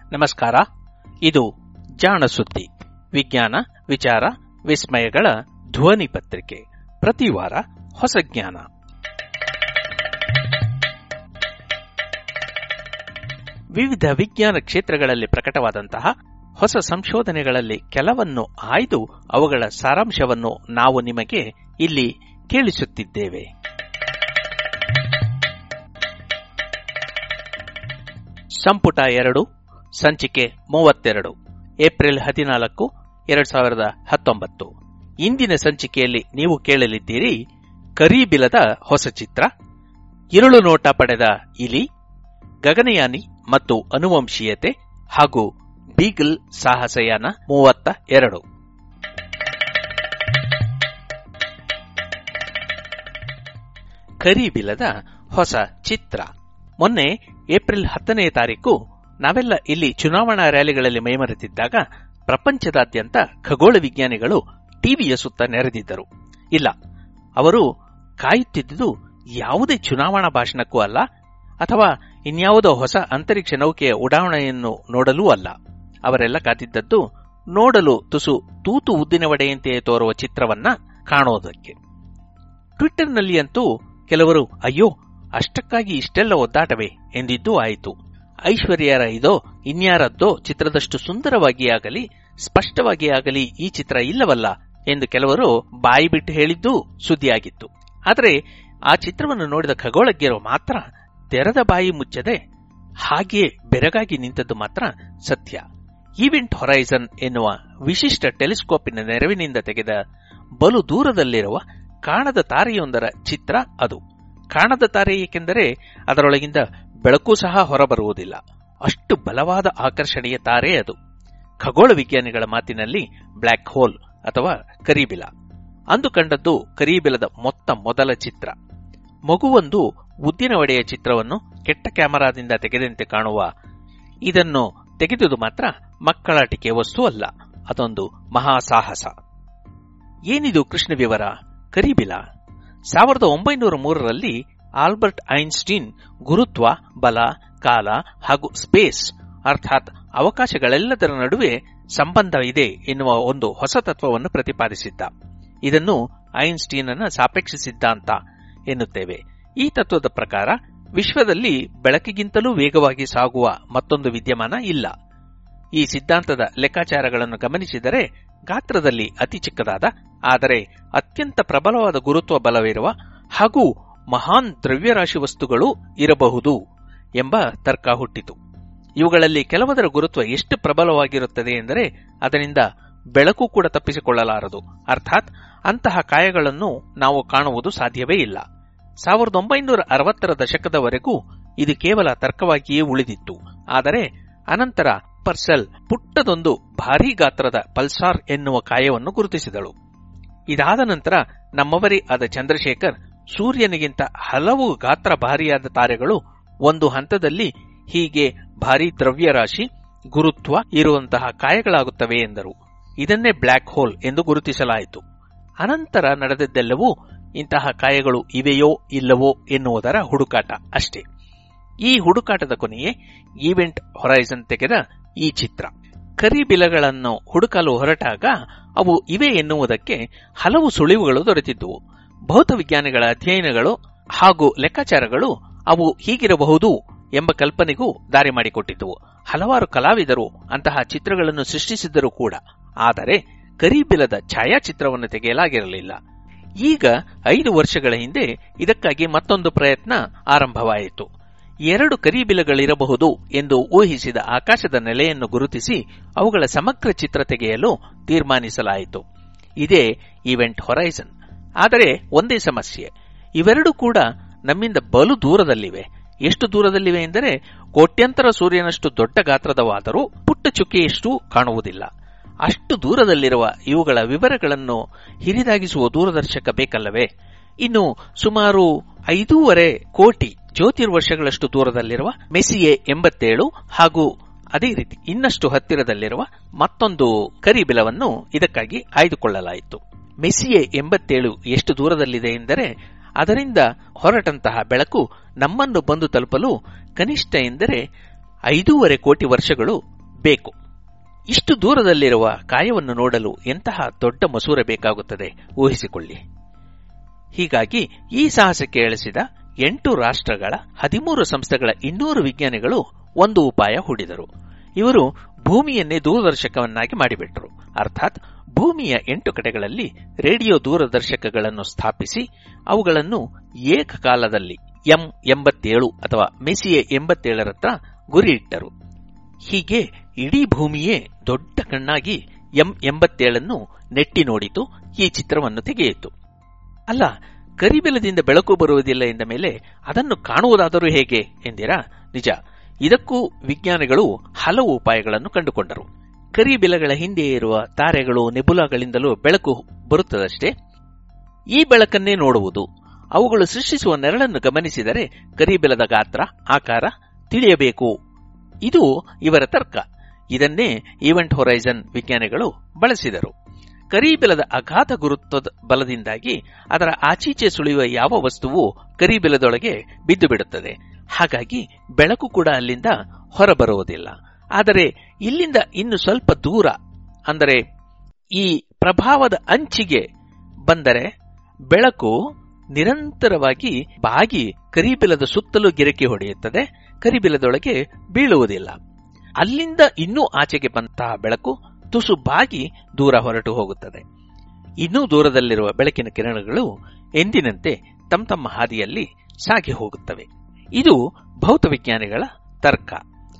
ನಮಸ್ಕಾರ ಇದು ಜಾಣ ಸುದ್ದಿ ವಿಜ್ಞಾನ ವಿಚಾರ ವಿಸ್ಮಯಗಳ ಧ್ವನಿ ಪತ್ರಿಕೆ ಪ್ರತಿ ವಾರ ಹೊಸ ಜ್ಞಾನ ವಿವಿಧ ವಿಜ್ಞಾನ ಕ್ಷೇತ್ರಗಳಲ್ಲಿ ಪ್ರಕಟವಾದಂತಹ ಹೊಸ ಸಂಶೋಧನೆಗಳಲ್ಲಿ ಕೆಲವನ್ನು ಆಯ್ದು ಅವುಗಳ ಸಾರಾಂಶವನ್ನು ನಾವು ನಿಮಗೆ ಇಲ್ಲಿ ಕೇಳಿಸುತ್ತಿದ್ದೇವೆ ಸಂಪುಟ ಎರಡು ಸಂಚಿಕೆ ಮೂವತ್ತೆರಡು ಏಪ್ರಿಲ್ ಹದಿನಾಲ್ಕು ಎರಡ್ ಸಾವಿರದ ಹತ್ತೊಂಬತ್ತು ಇಂದಿನ ಸಂಚಿಕೆಯಲ್ಲಿ ನೀವು ಕೇಳಲಿದ್ದೀರಿ ಕರಿಬಿಲದ ಹೊಸ ಚಿತ್ರ ಇರುಳು ನೋಟ ಪಡೆದ ಇಲಿ ಗಗನಯಾನಿ ಮತ್ತು ಅನುವಂಶೀಯತೆ ಹಾಗೂ ಬೀಗಲ್ ಸಾಹಸಯಾನ ಮೂವತ್ತ ಎರಡು ಕರಿಬಿಲದ ಹೊಸ ಚಿತ್ರ ಮೊನ್ನೆ ಏಪ್ರಿಲ್ ಹತ್ತನೇ ತಾರೀಕು ನಾವೆಲ್ಲ ಇಲ್ಲಿ ಚುನಾವಣಾ ರ್ಯಾಲಿಗಳಲ್ಲಿ ಮೈಮರೆತಿದ್ದಾಗ ಪ್ರಪಂಚದಾದ್ಯಂತ ಖಗೋಳ ವಿಜ್ಞಾನಿಗಳು ಟಿವಿಯ ಸುತ್ತ ನೆರೆದಿದ್ದರು ಇಲ್ಲ ಅವರು ಕಾಯುತ್ತಿದ್ದುದು ಯಾವುದೇ ಚುನಾವಣಾ ಭಾಷಣಕ್ಕೂ ಅಲ್ಲ ಅಥವಾ ಇನ್ಯಾವುದೋ ಹೊಸ ಅಂತರಿಕ್ಷ ನೌಕೆಯ ಉಡಾವಣೆಯನ್ನು ನೋಡಲೂ ಅಲ್ಲ ಅವರೆಲ್ಲ ಕಾದಿದ್ದದ್ದು ನೋಡಲು ತುಸು ತೂತು ಉದ್ದಿನ ವಡೆಯಂತೆಯೇ ತೋರುವ ಚಿತ್ರವನ್ನ ಕಾಣೋದಕ್ಕೆ ಟ್ವಿಟ್ಟರ್ನಲ್ಲಿ ಅಂತೂ ಕೆಲವರು ಅಯ್ಯೋ ಅಷ್ಟಕ್ಕಾಗಿ ಇಷ್ಟೆಲ್ಲ ಒದ್ದಾಟವೇ ಎಂದಿದ್ದೂ ಆಯಿತು ಐಶ್ವರ್ಯ ರೈದೋ ಇನ್ಯಾರದ್ದೋ ಚಿತ್ರದಷ್ಟು ಸುಂದರವಾಗಿ ಆಗಲಿ ಸ್ಪಷ್ಟವಾಗಿ ಆಗಲಿ ಈ ಚಿತ್ರ ಇಲ್ಲವಲ್ಲ ಎಂದು ಕೆಲವರು ಬಾಯಿ ಬಿಟ್ಟು ಹೇಳಿದ್ದೂ ಸುದ್ದಿಯಾಗಿತ್ತು ಆದರೆ ಆ ಚಿತ್ರವನ್ನು ನೋಡಿದ ಖಗೋಳಜ್ಞರು ಮಾತ್ರ ತೆರೆದ ಬಾಯಿ ಮುಚ್ಚದೆ ಹಾಗೆಯೇ ಬೆರಗಾಗಿ ನಿಂತದ್ದು ಮಾತ್ರ ಸತ್ಯ ಈವೆಂಟ್ ಹೊರೈಸನ್ ಎನ್ನುವ ವಿಶಿಷ್ಟ ಟೆಲಿಸ್ಕೋಪಿನ ನೆರವಿನಿಂದ ತೆಗೆದ ಬಲು ದೂರದಲ್ಲಿರುವ ಕಾಣದ ತಾರೆಯೊಂದರ ಚಿತ್ರ ಅದು ಕಾಣದ ತಾರೆ ಏಕೆಂದರೆ ಅದರೊಳಗಿಂದ ಬೆಳಕು ಸಹ ಹೊರಬರುವುದಿಲ್ಲ ಅಷ್ಟು ಬಲವಾದ ಆಕರ್ಷಣೆಯ ತಾರೆ ಅದು ಖಗೋಳ ವಿಜ್ಞಾನಿಗಳ ಮಾತಿನಲ್ಲಿ ಬ್ಲ್ಯಾಕ್ ಹೋಲ್ ಅಥವಾ ಕರಿಬಿಲ ಅಂದು ಕಂಡದ್ದು ಕರಿಬಿಲದ ಮೊತ್ತ ಮೊದಲ ಚಿತ್ರ ಮಗುವೊಂದು ಉದ್ದಿನ ಒಡೆಯ ಚಿತ್ರವನ್ನು ಕೆಟ್ಟ ಕ್ಯಾಮರಾದಿಂದ ತೆಗೆದಂತೆ ಕಾಣುವ ಇದನ್ನು ತೆಗೆದುದು ಮಾತ್ರ ಮಕ್ಕಳಾಟಿಕೆ ವಸ್ತು ಅಲ್ಲ ಅದೊಂದು ಮಹಾಸಾಹಸ ಏನಿದು ಕೃಷ್ಣ ವಿವರ ಕರಿಬಿಲ ಸಾವಿರದ ಒಂಬೈನೂರ ಮೂರರಲ್ಲಿ ಆಲ್ಬರ್ಟ್ ಐನ್ಸ್ಟೀನ್ ಗುರುತ್ವ ಬಲ ಕಾಲ ಹಾಗೂ ಸ್ಪೇಸ್ ಅರ್ಥಾತ್ ಅವಕಾಶಗಳೆಲ್ಲದರ ನಡುವೆ ಸಂಬಂಧ ಇದೆ ಎನ್ನುವ ಒಂದು ಹೊಸ ತತ್ವವನ್ನು ಪ್ರತಿಪಾದಿಸಿದ್ದ ಇದನ್ನು ಐನ್ಸ್ಟೀನನ ಸಾಪೇಕ್ಷ ಸಿದ್ಧಾಂತ ಎನ್ನುತ್ತೇವೆ ಈ ತತ್ವದ ಪ್ರಕಾರ ವಿಶ್ವದಲ್ಲಿ ಬೆಳಕಿಗಿಂತಲೂ ವೇಗವಾಗಿ ಸಾಗುವ ಮತ್ತೊಂದು ವಿದ್ಯಮಾನ ಇಲ್ಲ ಈ ಸಿದ್ಧಾಂತದ ಲೆಕ್ಕಾಚಾರಗಳನ್ನು ಗಮನಿಸಿದರೆ ಗಾತ್ರದಲ್ಲಿ ಅತಿ ಚಿಕ್ಕದಾದ ಆದರೆ ಅತ್ಯಂತ ಪ್ರಬಲವಾದ ಗುರುತ್ವ ಬಲವಿರುವ ಹಾಗೂ ಮಹಾನ್ ದ್ರವ್ಯರಾಶಿ ವಸ್ತುಗಳು ಇರಬಹುದು ಎಂಬ ತರ್ಕ ಹುಟ್ಟಿತು ಇವುಗಳಲ್ಲಿ ಕೆಲವದರ ಗುರುತ್ವ ಎಷ್ಟು ಪ್ರಬಲವಾಗಿರುತ್ತದೆ ಎಂದರೆ ಅದರಿಂದ ಬೆಳಕು ಕೂಡ ತಪ್ಪಿಸಿಕೊಳ್ಳಲಾರದು ಅರ್ಥಾತ್ ಅಂತಹ ಕಾಯಗಳನ್ನು ನಾವು ಕಾಣುವುದು ಸಾಧ್ಯವೇ ಇಲ್ಲ ಸಾವಿರದ ಒಂಬೈನೂರ ಅರವತ್ತರ ದಶಕದವರೆಗೂ ಇದು ಕೇವಲ ತರ್ಕವಾಗಿಯೇ ಉಳಿದಿತ್ತು ಆದರೆ ಅನಂತರ ಪರ್ಸೆಲ್ ಪುಟ್ಟದೊಂದು ಭಾರೀ ಗಾತ್ರದ ಪಲ್ಸಾರ್ ಎನ್ನುವ ಕಾಯವನ್ನು ಗುರುತಿಸಿದಳು ಇದಾದ ನಂತರ ನಮ್ಮವರೇ ಆದ ಚಂದ್ರಶೇಖರ್ ಸೂರ್ಯನಿಗಿಂತ ಹಲವು ಗಾತ್ರ ಭಾರಿಯಾದ ತಾರೆಗಳು ಒಂದು ಹಂತದಲ್ಲಿ ಹೀಗೆ ಭಾರೀ ದ್ರವ್ಯರಾಶಿ ಗುರುತ್ವ ಇರುವಂತಹ ಕಾಯಗಳಾಗುತ್ತವೆ ಎಂದರು ಇದನ್ನೇ ಬ್ಲ್ಯಾಕ್ ಹೋಲ್ ಎಂದು ಗುರುತಿಸಲಾಯಿತು ಅನಂತರ ನಡೆದದ್ದೆಲ್ಲವೂ ಇಂತಹ ಕಾಯಗಳು ಇವೆಯೋ ಇಲ್ಲವೋ ಎನ್ನುವುದರ ಹುಡುಕಾಟ ಅಷ್ಟೇ ಈ ಹುಡುಕಾಟದ ಕೊನೆಯೇ ಈವೆಂಟ್ ಹೊರೈಸನ್ ತೆಗೆದ ಈ ಚಿತ್ರ ಕರಿಬಿಲಗಳನ್ನು ಹುಡುಕಲು ಹೊರಟಾಗ ಅವು ಇವೆ ಎನ್ನುವುದಕ್ಕೆ ಹಲವು ಸುಳಿವುಗಳು ದೊರೆತಿದ್ದುವು ಭೌತ ವಿಜ್ಞಾನಿಗಳ ಅಧ್ಯಯನಗಳು ಹಾಗೂ ಲೆಕ್ಕಾಚಾರಗಳು ಅವು ಹೀಗಿರಬಹುದು ಎಂಬ ಕಲ್ಪನೆಗೂ ದಾರಿ ಮಾಡಿಕೊಟ್ಟಿದ್ದವು ಹಲವಾರು ಕಲಾವಿದರು ಅಂತಹ ಚಿತ್ರಗಳನ್ನು ಸೃಷ್ಟಿಸಿದ್ದರೂ ಕೂಡ ಆದರೆ ಕರಿಬಿಲದ ಛಾಯಾಚಿತ್ರವನ್ನು ತೆಗೆಯಲಾಗಿರಲಿಲ್ಲ ಈಗ ಐದು ವರ್ಷಗಳ ಹಿಂದೆ ಇದಕ್ಕಾಗಿ ಮತ್ತೊಂದು ಪ್ರಯತ್ನ ಆರಂಭವಾಯಿತು ಎರಡು ಕರಿಬಿಲಗಳಿರಬಹುದು ಎಂದು ಊಹಿಸಿದ ಆಕಾಶದ ನೆಲೆಯನ್ನು ಗುರುತಿಸಿ ಅವುಗಳ ಸಮಗ್ರ ಚಿತ್ರ ತೆಗೆಯಲು ತೀರ್ಮಾನಿಸಲಾಯಿತು ಇದೇ ಈವೆಂಟ್ ಹೊರೈಸನ್ ಆದರೆ ಒಂದೇ ಸಮಸ್ಯೆ ಇವೆರಡೂ ಕೂಡ ನಮ್ಮಿಂದ ಬಲು ದೂರದಲ್ಲಿವೆ ಎಷ್ಟು ದೂರದಲ್ಲಿವೆ ಎಂದರೆ ಕೋಟ್ಯಂತರ ಸೂರ್ಯನಷ್ಟು ದೊಡ್ಡ ಗಾತ್ರದವಾದರೂ ಪುಟ್ಟ ಚುಕ್ಕೆಯಷ್ಟು ಕಾಣುವುದಿಲ್ಲ ಅಷ್ಟು ದೂರದಲ್ಲಿರುವ ಇವುಗಳ ವಿವರಗಳನ್ನು ಹಿರಿದಾಗಿಸುವ ದೂರದರ್ಶಕ ಬೇಕಲ್ಲವೇ ಇನ್ನು ಸುಮಾರು ಐದೂವರೆ ಕೋಟಿ ಜ್ಯೋತಿರ್ವರ್ಷಗಳಷ್ಟು ದೂರದಲ್ಲಿರುವ ಮೆಸಿಯೆ ಎಂಬತ್ತೇಳು ಹಾಗೂ ಅದೇ ರೀತಿ ಇನ್ನಷ್ಟು ಹತ್ತಿರದಲ್ಲಿರುವ ಮತ್ತೊಂದು ಕರಿಬಿಲವನ್ನು ಇದಕ್ಕಾಗಿ ಆಯ್ದುಕೊಳ್ಳಲಾಯಿತು ಮೆಸಿಯೆ ಎಂಬತ್ತೇಳು ಎಷ್ಟು ದೂರದಲ್ಲಿದೆ ಎಂದರೆ ಅದರಿಂದ ಹೊರಟಂತಹ ಬೆಳಕು ನಮ್ಮನ್ನು ಬಂದು ತಲುಪಲು ಕನಿಷ್ಠ ಎಂದರೆ ಐದೂವರೆ ಕೋಟಿ ವರ್ಷಗಳು ಬೇಕು ಇಷ್ಟು ದೂರದಲ್ಲಿರುವ ಕಾಯವನ್ನು ನೋಡಲು ಎಂತಹ ದೊಡ್ಡ ಮಸೂರ ಬೇಕಾಗುತ್ತದೆ ಊಹಿಸಿಕೊಳ್ಳಿ ಹೀಗಾಗಿ ಈ ಸಾಹಸಕ್ಕೆ ಇಳಿಸಿದ ಎಂಟು ರಾಷ್ಟ್ರಗಳ ಹದಿಮೂರು ಸಂಸ್ಥೆಗಳ ಇನ್ನೂರು ವಿಜ್ಞಾನಿಗಳು ಒಂದು ಉಪಾಯ ಹೂಡಿದರು ಇವರು ಭೂಮಿಯನ್ನೇ ದೂರದರ್ಶಕವನ್ನಾಗಿ ಮಾಡಿಬಿಟ್ರು ಅರ್ಥಾತ್ ಭೂಮಿಯ ಎಂಟು ಕಡೆಗಳಲ್ಲಿ ರೇಡಿಯೋ ದೂರದರ್ಶಕಗಳನ್ನು ಸ್ಥಾಪಿಸಿ ಅವುಗಳನ್ನು ಏಕಕಾಲದಲ್ಲಿ ಎಂ ಎಂಬತ್ತೇಳು ಅಥವಾ ಮೆಸಿಯೆ ಎಂಬತ್ತೇಳರತ್ರ ಗುರಿಯಿಟ್ಟರು ಹೀಗೆ ಇಡೀ ಭೂಮಿಯೇ ದೊಡ್ಡ ಕಣ್ಣಾಗಿ ಎಂ ಎಂಬತ್ತೇಳನ್ನು ನೆಟ್ಟಿ ನೋಡಿತು ಈ ಚಿತ್ರವನ್ನು ತೆಗೆಯಿತು ಅಲ್ಲ ಕರಿಬೆಲದಿಂದ ಬೆಳಕು ಬರುವುದಿಲ್ಲ ಎಂದ ಮೇಲೆ ಅದನ್ನು ಕಾಣುವುದಾದರೂ ಹೇಗೆ ಎಂದಿರಾ ನಿಜ ಇದಕ್ಕೂ ವಿಜ್ಞಾನಿಗಳು ಹಲವು ಉಪಾಯಗಳನ್ನು ಕಂಡುಕೊಂಡರು ಕರಿಬಿಲಗಳ ಹಿಂದೆ ಇರುವ ತಾರೆಗಳು ನೆಬುಲಾಗಳಿಂದಲೂ ಬೆಳಕು ಬರುತ್ತದಷ್ಟೇ ಈ ಬೆಳಕನ್ನೇ ನೋಡುವುದು ಅವುಗಳು ಸೃಷ್ಟಿಸುವ ನೆರಳನ್ನು ಗಮನಿಸಿದರೆ ಕರಿಬೆಲದ ಗಾತ್ರ ಆಕಾರ ತಿಳಿಯಬೇಕು ಇದು ಇವರ ತರ್ಕ ಇದನ್ನೇ ಈವೆಂಟ್ ಹೊರೈಸನ್ ವಿಜ್ಞಾನಿಗಳು ಬಳಸಿದರು ಕರಿಬೆಲದ ಅಗಾಧ ಗುರುತ್ವದ ಬಲದಿಂದಾಗಿ ಅದರ ಆಚೀಚೆ ಸುಳಿಯುವ ಯಾವ ವಸ್ತುವು ಕರಿಬೆಲದೊಳಗೆ ಬಿದ್ದು ಬಿಡುತ್ತದೆ ಹಾಗಾಗಿ ಬೆಳಕು ಕೂಡ ಅಲ್ಲಿಂದ ಹೊರಬರುವುದಿಲ್ಲ ಆದರೆ ಇಲ್ಲಿಂದ ಇನ್ನು ಸ್ವಲ್ಪ ದೂರ ಅಂದರೆ ಈ ಪ್ರಭಾವದ ಅಂಚಿಗೆ ಬಂದರೆ ಬೆಳಕು ನಿರಂತರವಾಗಿ ಬಾಗಿ ಕರಿಬಿಲದ ಸುತ್ತಲೂ ಗಿರಕಿ ಹೊಡೆಯುತ್ತದೆ ಕರಿಬಿಲದೊಳಗೆ ಬೀಳುವುದಿಲ್ಲ ಅಲ್ಲಿಂದ ಇನ್ನೂ ಆಚೆಗೆ ಬಂತಹ ಬೆಳಕು ತುಸು ಬಾಗಿ ದೂರ ಹೊರಟು ಹೋಗುತ್ತದೆ ಇನ್ನೂ ದೂರದಲ್ಲಿರುವ ಬೆಳಕಿನ ಕಿರಣಗಳು ಎಂದಿನಂತೆ ತಮ್ಮ ತಮ್ಮ ಹಾದಿಯಲ್ಲಿ ಸಾಗಿ ಹೋಗುತ್ತವೆ ಇದು ಭೌತವಿಜ್ಞಾನಿಗಳ ತರ್ಕ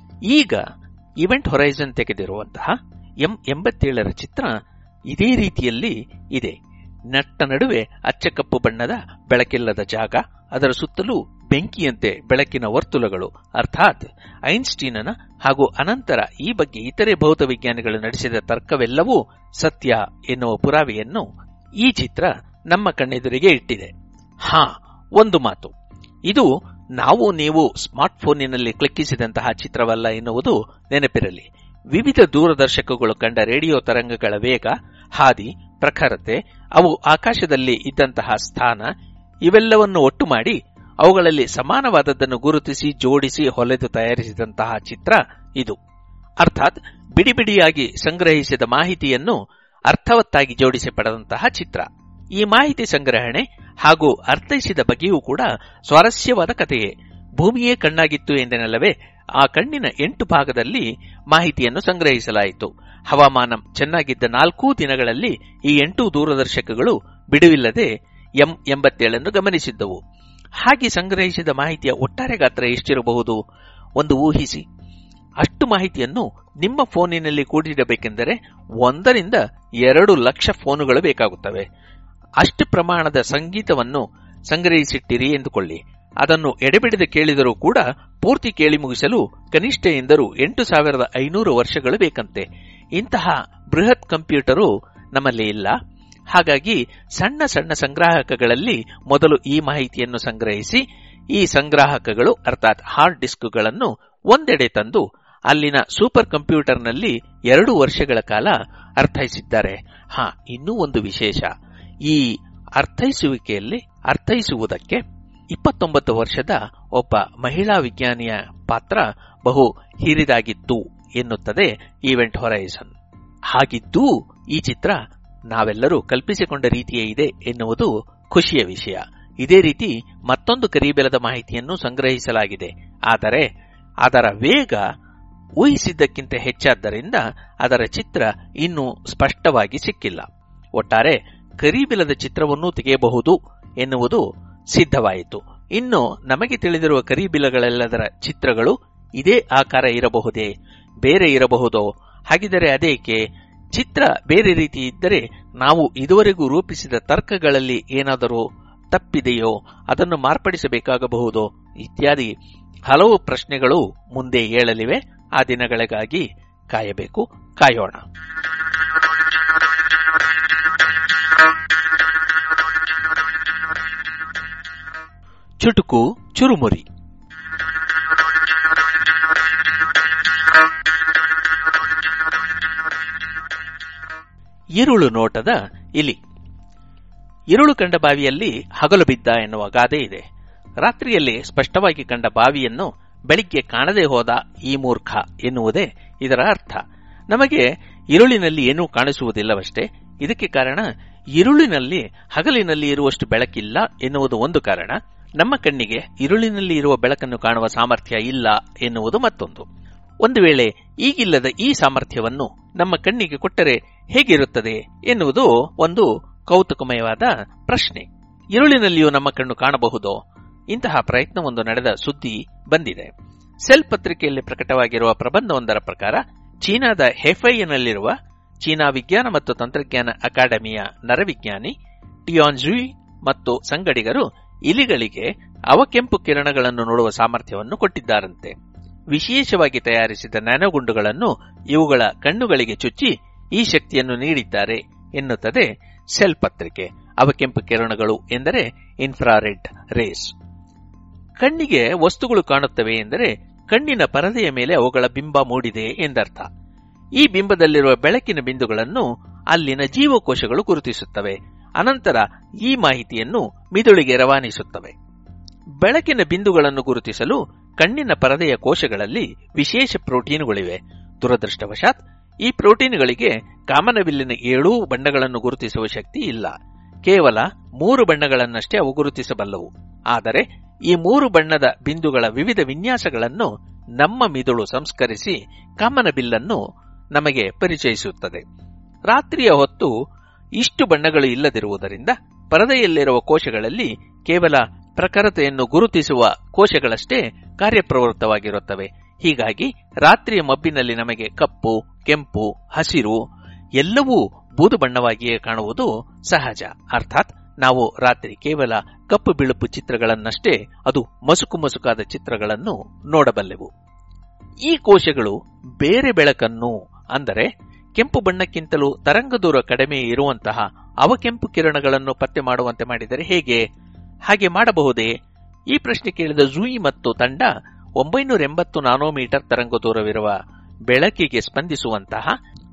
ಈಗ ಇವೆಂಟ್ ಹೊರೈಸನ್ ತೆಗೆದಿರುವಂತಹ ಎಂ ಎಂಬತ್ತೇಳರ ಚಿತ್ರ ಇದೇ ರೀತಿಯಲ್ಲಿ ಇದೆ ನಟ್ಟ ನಡುವೆ ಅಚ್ಚಕಪ್ಪು ಬಣ್ಣದ ಬೆಳಕಿಲ್ಲದ ಜಾಗ ಅದರ ಸುತ್ತಲೂ ಬೆಂಕಿಯಂತೆ ಬೆಳಕಿನ ವರ್ತುಲಗಳು ಅರ್ಥಾತ್ ಐನ್ಸ್ಟೀನನ ಹಾಗೂ ಅನಂತರ ಈ ಬಗ್ಗೆ ಇತರೆ ಭೌತ ವಿಜ್ಞಾನಿಗಳು ನಡೆಸಿದ ತರ್ಕವೆಲ್ಲವೂ ಸತ್ಯ ಎನ್ನುವ ಪುರಾವೆಯನ್ನು ಈ ಚಿತ್ರ ನಮ್ಮ ಕಣ್ಣೆದುರಿಗೆ ಇಟ್ಟಿದೆ ಹಾ ಒಂದು ಮಾತು ಇದು ನಾವು ನೀವು ಸ್ಮಾರ್ಟ್ಫೋನಿನಲ್ಲಿ ಕ್ಲಿಕ್ಕಿಸಿದಂತಹ ಚಿತ್ರವಲ್ಲ ಎನ್ನುವುದು ನೆನಪಿರಲಿ ವಿವಿಧ ದೂರದರ್ಶಕಗಳು ಕಂಡ ರೇಡಿಯೋ ತರಂಗಗಳ ವೇಗ ಹಾದಿ ಪ್ರಖರತೆ ಅವು ಆಕಾಶದಲ್ಲಿ ಇದ್ದಂತಹ ಸ್ಥಾನ ಇವೆಲ್ಲವನ್ನು ಒಟ್ಟು ಮಾಡಿ ಅವುಗಳಲ್ಲಿ ಸಮಾನವಾದದ್ದನ್ನು ಗುರುತಿಸಿ ಜೋಡಿಸಿ ಹೊಲೆದು ತಯಾರಿಸಿದಂತಹ ಚಿತ್ರ ಇದು ಅರ್ಥಾತ್ ಬಿಡಿ ಬಿಡಿಯಾಗಿ ಸಂಗ್ರಹಿಸಿದ ಮಾಹಿತಿಯನ್ನು ಅರ್ಥವತ್ತಾಗಿ ಜೋಡಿಸಿ ಪಡೆದಂತಹ ಚಿತ್ರ ಈ ಮಾಹಿತಿ ಸಂಗ್ರಹಣೆ ಹಾಗೂ ಅರ್ಥೈಸಿದ ಬಗೆಯೂ ಕೂಡ ಸ್ವಾರಸ್ಯವಾದ ಕಥೆಯೇ ಭೂಮಿಯೇ ಕಣ್ಣಾಗಿತ್ತು ಎಂದೆನಲ್ಲವೇ ಆ ಕಣ್ಣಿನ ಎಂಟು ಭಾಗದಲ್ಲಿ ಮಾಹಿತಿಯನ್ನು ಸಂಗ್ರಹಿಸಲಾಯಿತು ಹವಾಮಾನ ಚೆನ್ನಾಗಿದ್ದ ನಾಲ್ಕೂ ದಿನಗಳಲ್ಲಿ ಈ ಎಂಟು ದೂರದರ್ಶಕಗಳು ಬಿಡುವಿಲ್ಲದೆ ಎಂ ಎಂಬತ್ತೇಳನ್ನು ಗಮನಿಸಿದ್ದವು ಹಾಗೆ ಸಂಗ್ರಹಿಸಿದ ಮಾಹಿತಿಯ ಒಟ್ಟಾರೆ ಗಾತ್ರ ಎಷ್ಟಿರಬಹುದು ಒಂದು ಊಹಿಸಿ ಅಷ್ಟು ಮಾಹಿತಿಯನ್ನು ನಿಮ್ಮ ಫೋನಿನಲ್ಲಿ ಕೂಡಿಡಬೇಕೆಂದರೆ ಒಂದರಿಂದ ಎರಡು ಲಕ್ಷ ಫೋನುಗಳು ಬೇಕಾಗುತ್ತವೆ ಅಷ್ಟು ಪ್ರಮಾಣದ ಸಂಗೀತವನ್ನು ಸಂಗ್ರಹಿಸಿಟ್ಟಿರಿ ಎಂದುಕೊಳ್ಳಿ ಅದನ್ನು ಎಡೆಬಿಡದೆ ಕೇಳಿದರೂ ಕೂಡ ಪೂರ್ತಿ ಕೇಳಿ ಮುಗಿಸಲು ಕನಿಷ್ಠ ಎಂದರೂ ಎಂಟು ಸಾವಿರದ ಐನೂರು ವರ್ಷಗಳು ಬೇಕಂತೆ ಇಂತಹ ಬೃಹತ್ ಕಂಪ್ಯೂಟರು ನಮ್ಮಲ್ಲಿ ಇಲ್ಲ ಹಾಗಾಗಿ ಸಣ್ಣ ಸಣ್ಣ ಸಂಗ್ರಾಹಕಗಳಲ್ಲಿ ಮೊದಲು ಈ ಮಾಹಿತಿಯನ್ನು ಸಂಗ್ರಹಿಸಿ ಈ ಸಂಗ್ರಾಹಕಗಳು ಅರ್ಥಾತ್ ಹಾರ್ಡ್ ಡಿಸ್ಕ್ಗಳನ್ನು ಒಂದೆಡೆ ತಂದು ಅಲ್ಲಿನ ಸೂಪರ್ ಕಂಪ್ಯೂಟರ್ನಲ್ಲಿ ಎರಡು ವರ್ಷಗಳ ಕಾಲ ಅರ್ಥೈಸಿದ್ದಾರೆ ಹಾ ಇನ್ನೂ ಒಂದು ವಿಶೇಷ ಈ ಅರ್ಥೈಸುವಿಕೆಯಲ್ಲಿ ಅರ್ಥೈಸುವುದಕ್ಕೆ ಇಪ್ಪತ್ತೊಂಬತ್ತು ವರ್ಷದ ಒಬ್ಬ ಮಹಿಳಾ ವಿಜ್ಞಾನಿಯ ಪಾತ್ರ ಬಹು ಹಿರಿದಾಗಿತ್ತು ಎನ್ನುತ್ತದೆ ಈವೆಂಟ್ ಹೊರೈಸನ್ ಹಾಗಿದ್ದೂ ಈ ಚಿತ್ರ ನಾವೆಲ್ಲರೂ ಕಲ್ಪಿಸಿಕೊಂಡ ರೀತಿಯೇ ಇದೆ ಎನ್ನುವುದು ಖುಷಿಯ ವಿಷಯ ಇದೇ ರೀತಿ ಮತ್ತೊಂದು ಕರಿಬೆಲದ ಮಾಹಿತಿಯನ್ನು ಸಂಗ್ರಹಿಸಲಾಗಿದೆ ಆದರೆ ಅದರ ವೇಗ ಊಹಿಸಿದ್ದಕ್ಕಿಂತ ಹೆಚ್ಚಾದ್ದರಿಂದ ಅದರ ಚಿತ್ರ ಇನ್ನೂ ಸ್ಪಷ್ಟವಾಗಿ ಸಿಕ್ಕಿಲ್ಲ ಒಟ್ಟಾರೆ ಕರಿಬಿಲದ ಚಿತ್ರವನ್ನೂ ತೆಗೆಯಬಹುದು ಎನ್ನುವುದು ಸಿದ್ಧವಾಯಿತು ಇನ್ನು ನಮಗೆ ತಿಳಿದಿರುವ ಕರಿಬಿಲಗಳೆಲ್ಲದರ ಚಿತ್ರಗಳು ಇದೇ ಆಕಾರ ಇರಬಹುದೇ ಬೇರೆ ಇರಬಹುದೋ ಹಾಗಿದ್ದರೆ ಅದೇಕೆ ಚಿತ್ರ ಬೇರೆ ರೀತಿ ಇದ್ದರೆ ನಾವು ಇದುವರೆಗೂ ರೂಪಿಸಿದ ತರ್ಕಗಳಲ್ಲಿ ಏನಾದರೂ ತಪ್ಪಿದೆಯೋ ಅದನ್ನು ಮಾರ್ಪಡಿಸಬೇಕಾಗಬಹುದೋ ಇತ್ಯಾದಿ ಹಲವು ಪ್ರಶ್ನೆಗಳು ಮುಂದೆ ಏಳಲಿವೆ ಆ ದಿನಗಳಿಗಾಗಿ ಕಾಯಬೇಕು ಕಾಯೋಣ ಚುಟುಕು ಚುರುಮುರಿ ಇರುಳು ನೋಟದ ಇಲಿ ಇರುಳು ಕಂಡ ಬಾವಿಯಲ್ಲಿ ಹಗಲು ಬಿದ್ದ ಎನ್ನುವ ಗಾದೆ ಇದೆ ರಾತ್ರಿಯಲ್ಲಿ ಸ್ಪಷ್ಟವಾಗಿ ಕಂಡ ಬಾವಿಯನ್ನು ಬೆಳಿಗ್ಗೆ ಕಾಣದೆ ಹೋದ ಈ ಮೂರ್ಖ ಎನ್ನುವುದೇ ಇದರ ಅರ್ಥ ನಮಗೆ ഇരുಳಿನಲ್ಲಿ ಏನೂ ಕಾಣಿಸುವುದಿಲ್ಲವಷ್ಟೇ ಇದಕ್ಕೆ ಕಾರಣ ഇരുಳಿನಲ್ಲಿ ಹಗಲಿನಲ್ಲಿ ಇರುವಷ್ಟು ಬೆಳಕಿಲ್ಲ ಎನ್ನುವುದು ಒಂದು ಕಾರಣ ನಮ್ಮ ಕಣ್ಣಿಗೆ ഇരുಳಿನಲ್ಲಿ ಇರುವ ಬೆಳಕನ್ನು ಕಾಣುವ ಸಾಮರ್ಥ್ಯ ಇಲ್ಲ ಎನ್ನುವುದು ಮತ್ತೊಂದು ಒಂದು ವೇಳೆ ಈಗಿಲ್ಲದ ಈ ಸಾಮರ್ಥ್ಯವನ್ನು ನಮ್ಮ ಕಣ್ಣಿಗೆ ಕೊಟ್ಟರೆ ಹೇಗಿರುತ್ತದೆ ಎನ್ನುವುದು ಒಂದು ಕೌತುಕಮಯವಾದ ಪ್ರಶ್ನೆ ഇരുಳಿನಲ್ಲಿಯೂ ನಮ್ಮ ಕಣ್ಣು ಕಾಣಬಹುದೋ ಇಂತಹ ಪ್ರಯತ್ನವೊಂದು ನಡೆದ ಸುದ್ದಿ ಬಂದಿದೆ ಸೆಲ್ ಪತ್ರಿಕೆಯಲ್ಲಿ ಪ್ರಕಟವಾಗಿರುವ ಪ್ರಬಂಧವೊಂದರ ಪ್ರಕಾರ ಚೀನಾದ ಹೆಫೈನಲ್ಲಿರುವ ಚೀನಾ ವಿಜ್ಞಾನ ಮತ್ತು ತಂತ್ರಜ್ಞಾನ ಅಕಾಡೆಮಿಯ ನರವಿಜ್ಞಾನಿ ಟಿಯಾನ್ಜುಯಿ ಮತ್ತು ಸಂಗಡಿಗರು ಇಲಿಗಳಿಗೆ ಅವಕೆಂಪು ಕಿರಣಗಳನ್ನು ನೋಡುವ ಸಾಮರ್ಥ್ಯವನ್ನು ಕೊಟ್ಟಿದ್ದಾರಂತೆ ವಿಶೇಷವಾಗಿ ತಯಾರಿಸಿದ ನ್ಯಾನೋಗುಂಡುಗಳನ್ನು ಇವುಗಳ ಕಣ್ಣುಗಳಿಗೆ ಚುಚ್ಚಿ ಈ ಶಕ್ತಿಯನ್ನು ನೀಡಿದ್ದಾರೆ ಎನ್ನುತ್ತದೆ ಸೆಲ್ ಪತ್ರಿಕೆ ಅವಕೆಂಪು ಕಿರಣಗಳು ಎಂದರೆ ಇನ್ಫ್ರಾರೆಡ್ ರೇಸ್ ಕಣ್ಣಿಗೆ ವಸ್ತುಗಳು ಕಾಣುತ್ತವೆ ಎಂದರೆ ಕಣ್ಣಿನ ಪರದೆಯ ಮೇಲೆ ಅವುಗಳ ಬಿಂಬ ಮೂಡಿದೆ ಎಂದರ್ಥ ಈ ಬಿಂಬದಲ್ಲಿರುವ ಬೆಳಕಿನ ಬಿಂದುಗಳನ್ನು ಅಲ್ಲಿನ ಜೀವಕೋಶಗಳು ಗುರುತಿಸುತ್ತವೆ ಅನಂತರ ಈ ಮಾಹಿತಿಯನ್ನು ಮಿದುಳಿಗೆ ರವಾನಿಸುತ್ತವೆ ಬೆಳಕಿನ ಬಿಂದುಗಳನ್ನು ಗುರುತಿಸಲು ಕಣ್ಣಿನ ಪರದೆಯ ಕೋಶಗಳಲ್ಲಿ ವಿಶೇಷ ಪ್ರೋಟೀನುಗಳಿವೆ ದುರದೃಷ್ಟವಶಾತ್ ಈ ಪ್ರೋಟೀನ್ಗಳಿಗೆ ಕಾಮನಬಿಲ್ಲಿನ ಏಳೂ ಬಣ್ಣಗಳನ್ನು ಗುರುತಿಸುವ ಶಕ್ತಿ ಇಲ್ಲ ಕೇವಲ ಮೂರು ಬಣ್ಣಗಳನ್ನಷ್ಟೇ ಅವು ಗುರುತಿಸಬಲ್ಲವು ಆದರೆ ಈ ಮೂರು ಬಣ್ಣದ ಬಿಂದುಗಳ ವಿವಿಧ ವಿನ್ಯಾಸಗಳನ್ನು ನಮ್ಮ ಮಿದುಳು ಸಂಸ್ಕರಿಸಿ ಕಾಮನಬಿಲ್ಲನ್ನು ನಮಗೆ ಪರಿಚಯಿಸುತ್ತದೆ ರಾತ್ರಿಯ ಹೊತ್ತು ಇಷ್ಟು ಬಣ್ಣಗಳು ಇಲ್ಲದಿರುವುದರಿಂದ ಪರದೆಯಲ್ಲಿರುವ ಕೋಶಗಳಲ್ಲಿ ಕೇವಲ ಪ್ರಖರತೆಯನ್ನು ಗುರುತಿಸುವ ಕೋಶಗಳಷ್ಟೇ ಕಾರ್ಯಪ್ರವೃತ್ತವಾಗಿರುತ್ತವೆ ಹೀಗಾಗಿ ರಾತ್ರಿಯ ಮಬ್ಬಿನಲ್ಲಿ ನಮಗೆ ಕಪ್ಪು ಕೆಂಪು ಹಸಿರು ಎಲ್ಲವೂ ಬೂದು ಬಣ್ಣವಾಗಿಯೇ ಕಾಣುವುದು ಸಹಜ ಅರ್ಥಾತ್ ನಾವು ರಾತ್ರಿ ಕೇವಲ ಕಪ್ಪು ಬಿಳುಪು ಚಿತ್ರಗಳನ್ನಷ್ಟೇ ಅದು ಮಸುಕು ಮಸುಕಾದ ಚಿತ್ರಗಳನ್ನು ನೋಡಬಲ್ಲೆವು ಈ ಕೋಶಗಳು ಬೇರೆ ಬೆಳಕನ್ನು ಅಂದರೆ ಕೆಂಪು ಬಣ್ಣಕ್ಕಿಂತಲೂ ತರಂಗ ದೂರ ಕಡಿಮೆ ಇರುವಂತಹ ಅವಕೆಂಪು ಕಿರಣಗಳನ್ನು ಪತ್ತೆ ಮಾಡುವಂತೆ ಮಾಡಿದರೆ ಹೇಗೆ ಹಾಗೆ ಮಾಡಬಹುದೇ ಈ ಪ್ರಶ್ನೆ ಕೇಳಿದ ಜೂಯಿ ಮತ್ತು ತಂಡ ಒಂಬೈನೂರ ಎಂಬತ್ತು ನಾನೋಮೀಟರ್ ತರಂಗ ದೂರವಿರುವ ಬೆಳಕಿಗೆ ಸ್ಪಂದಿಸುವಂತಹ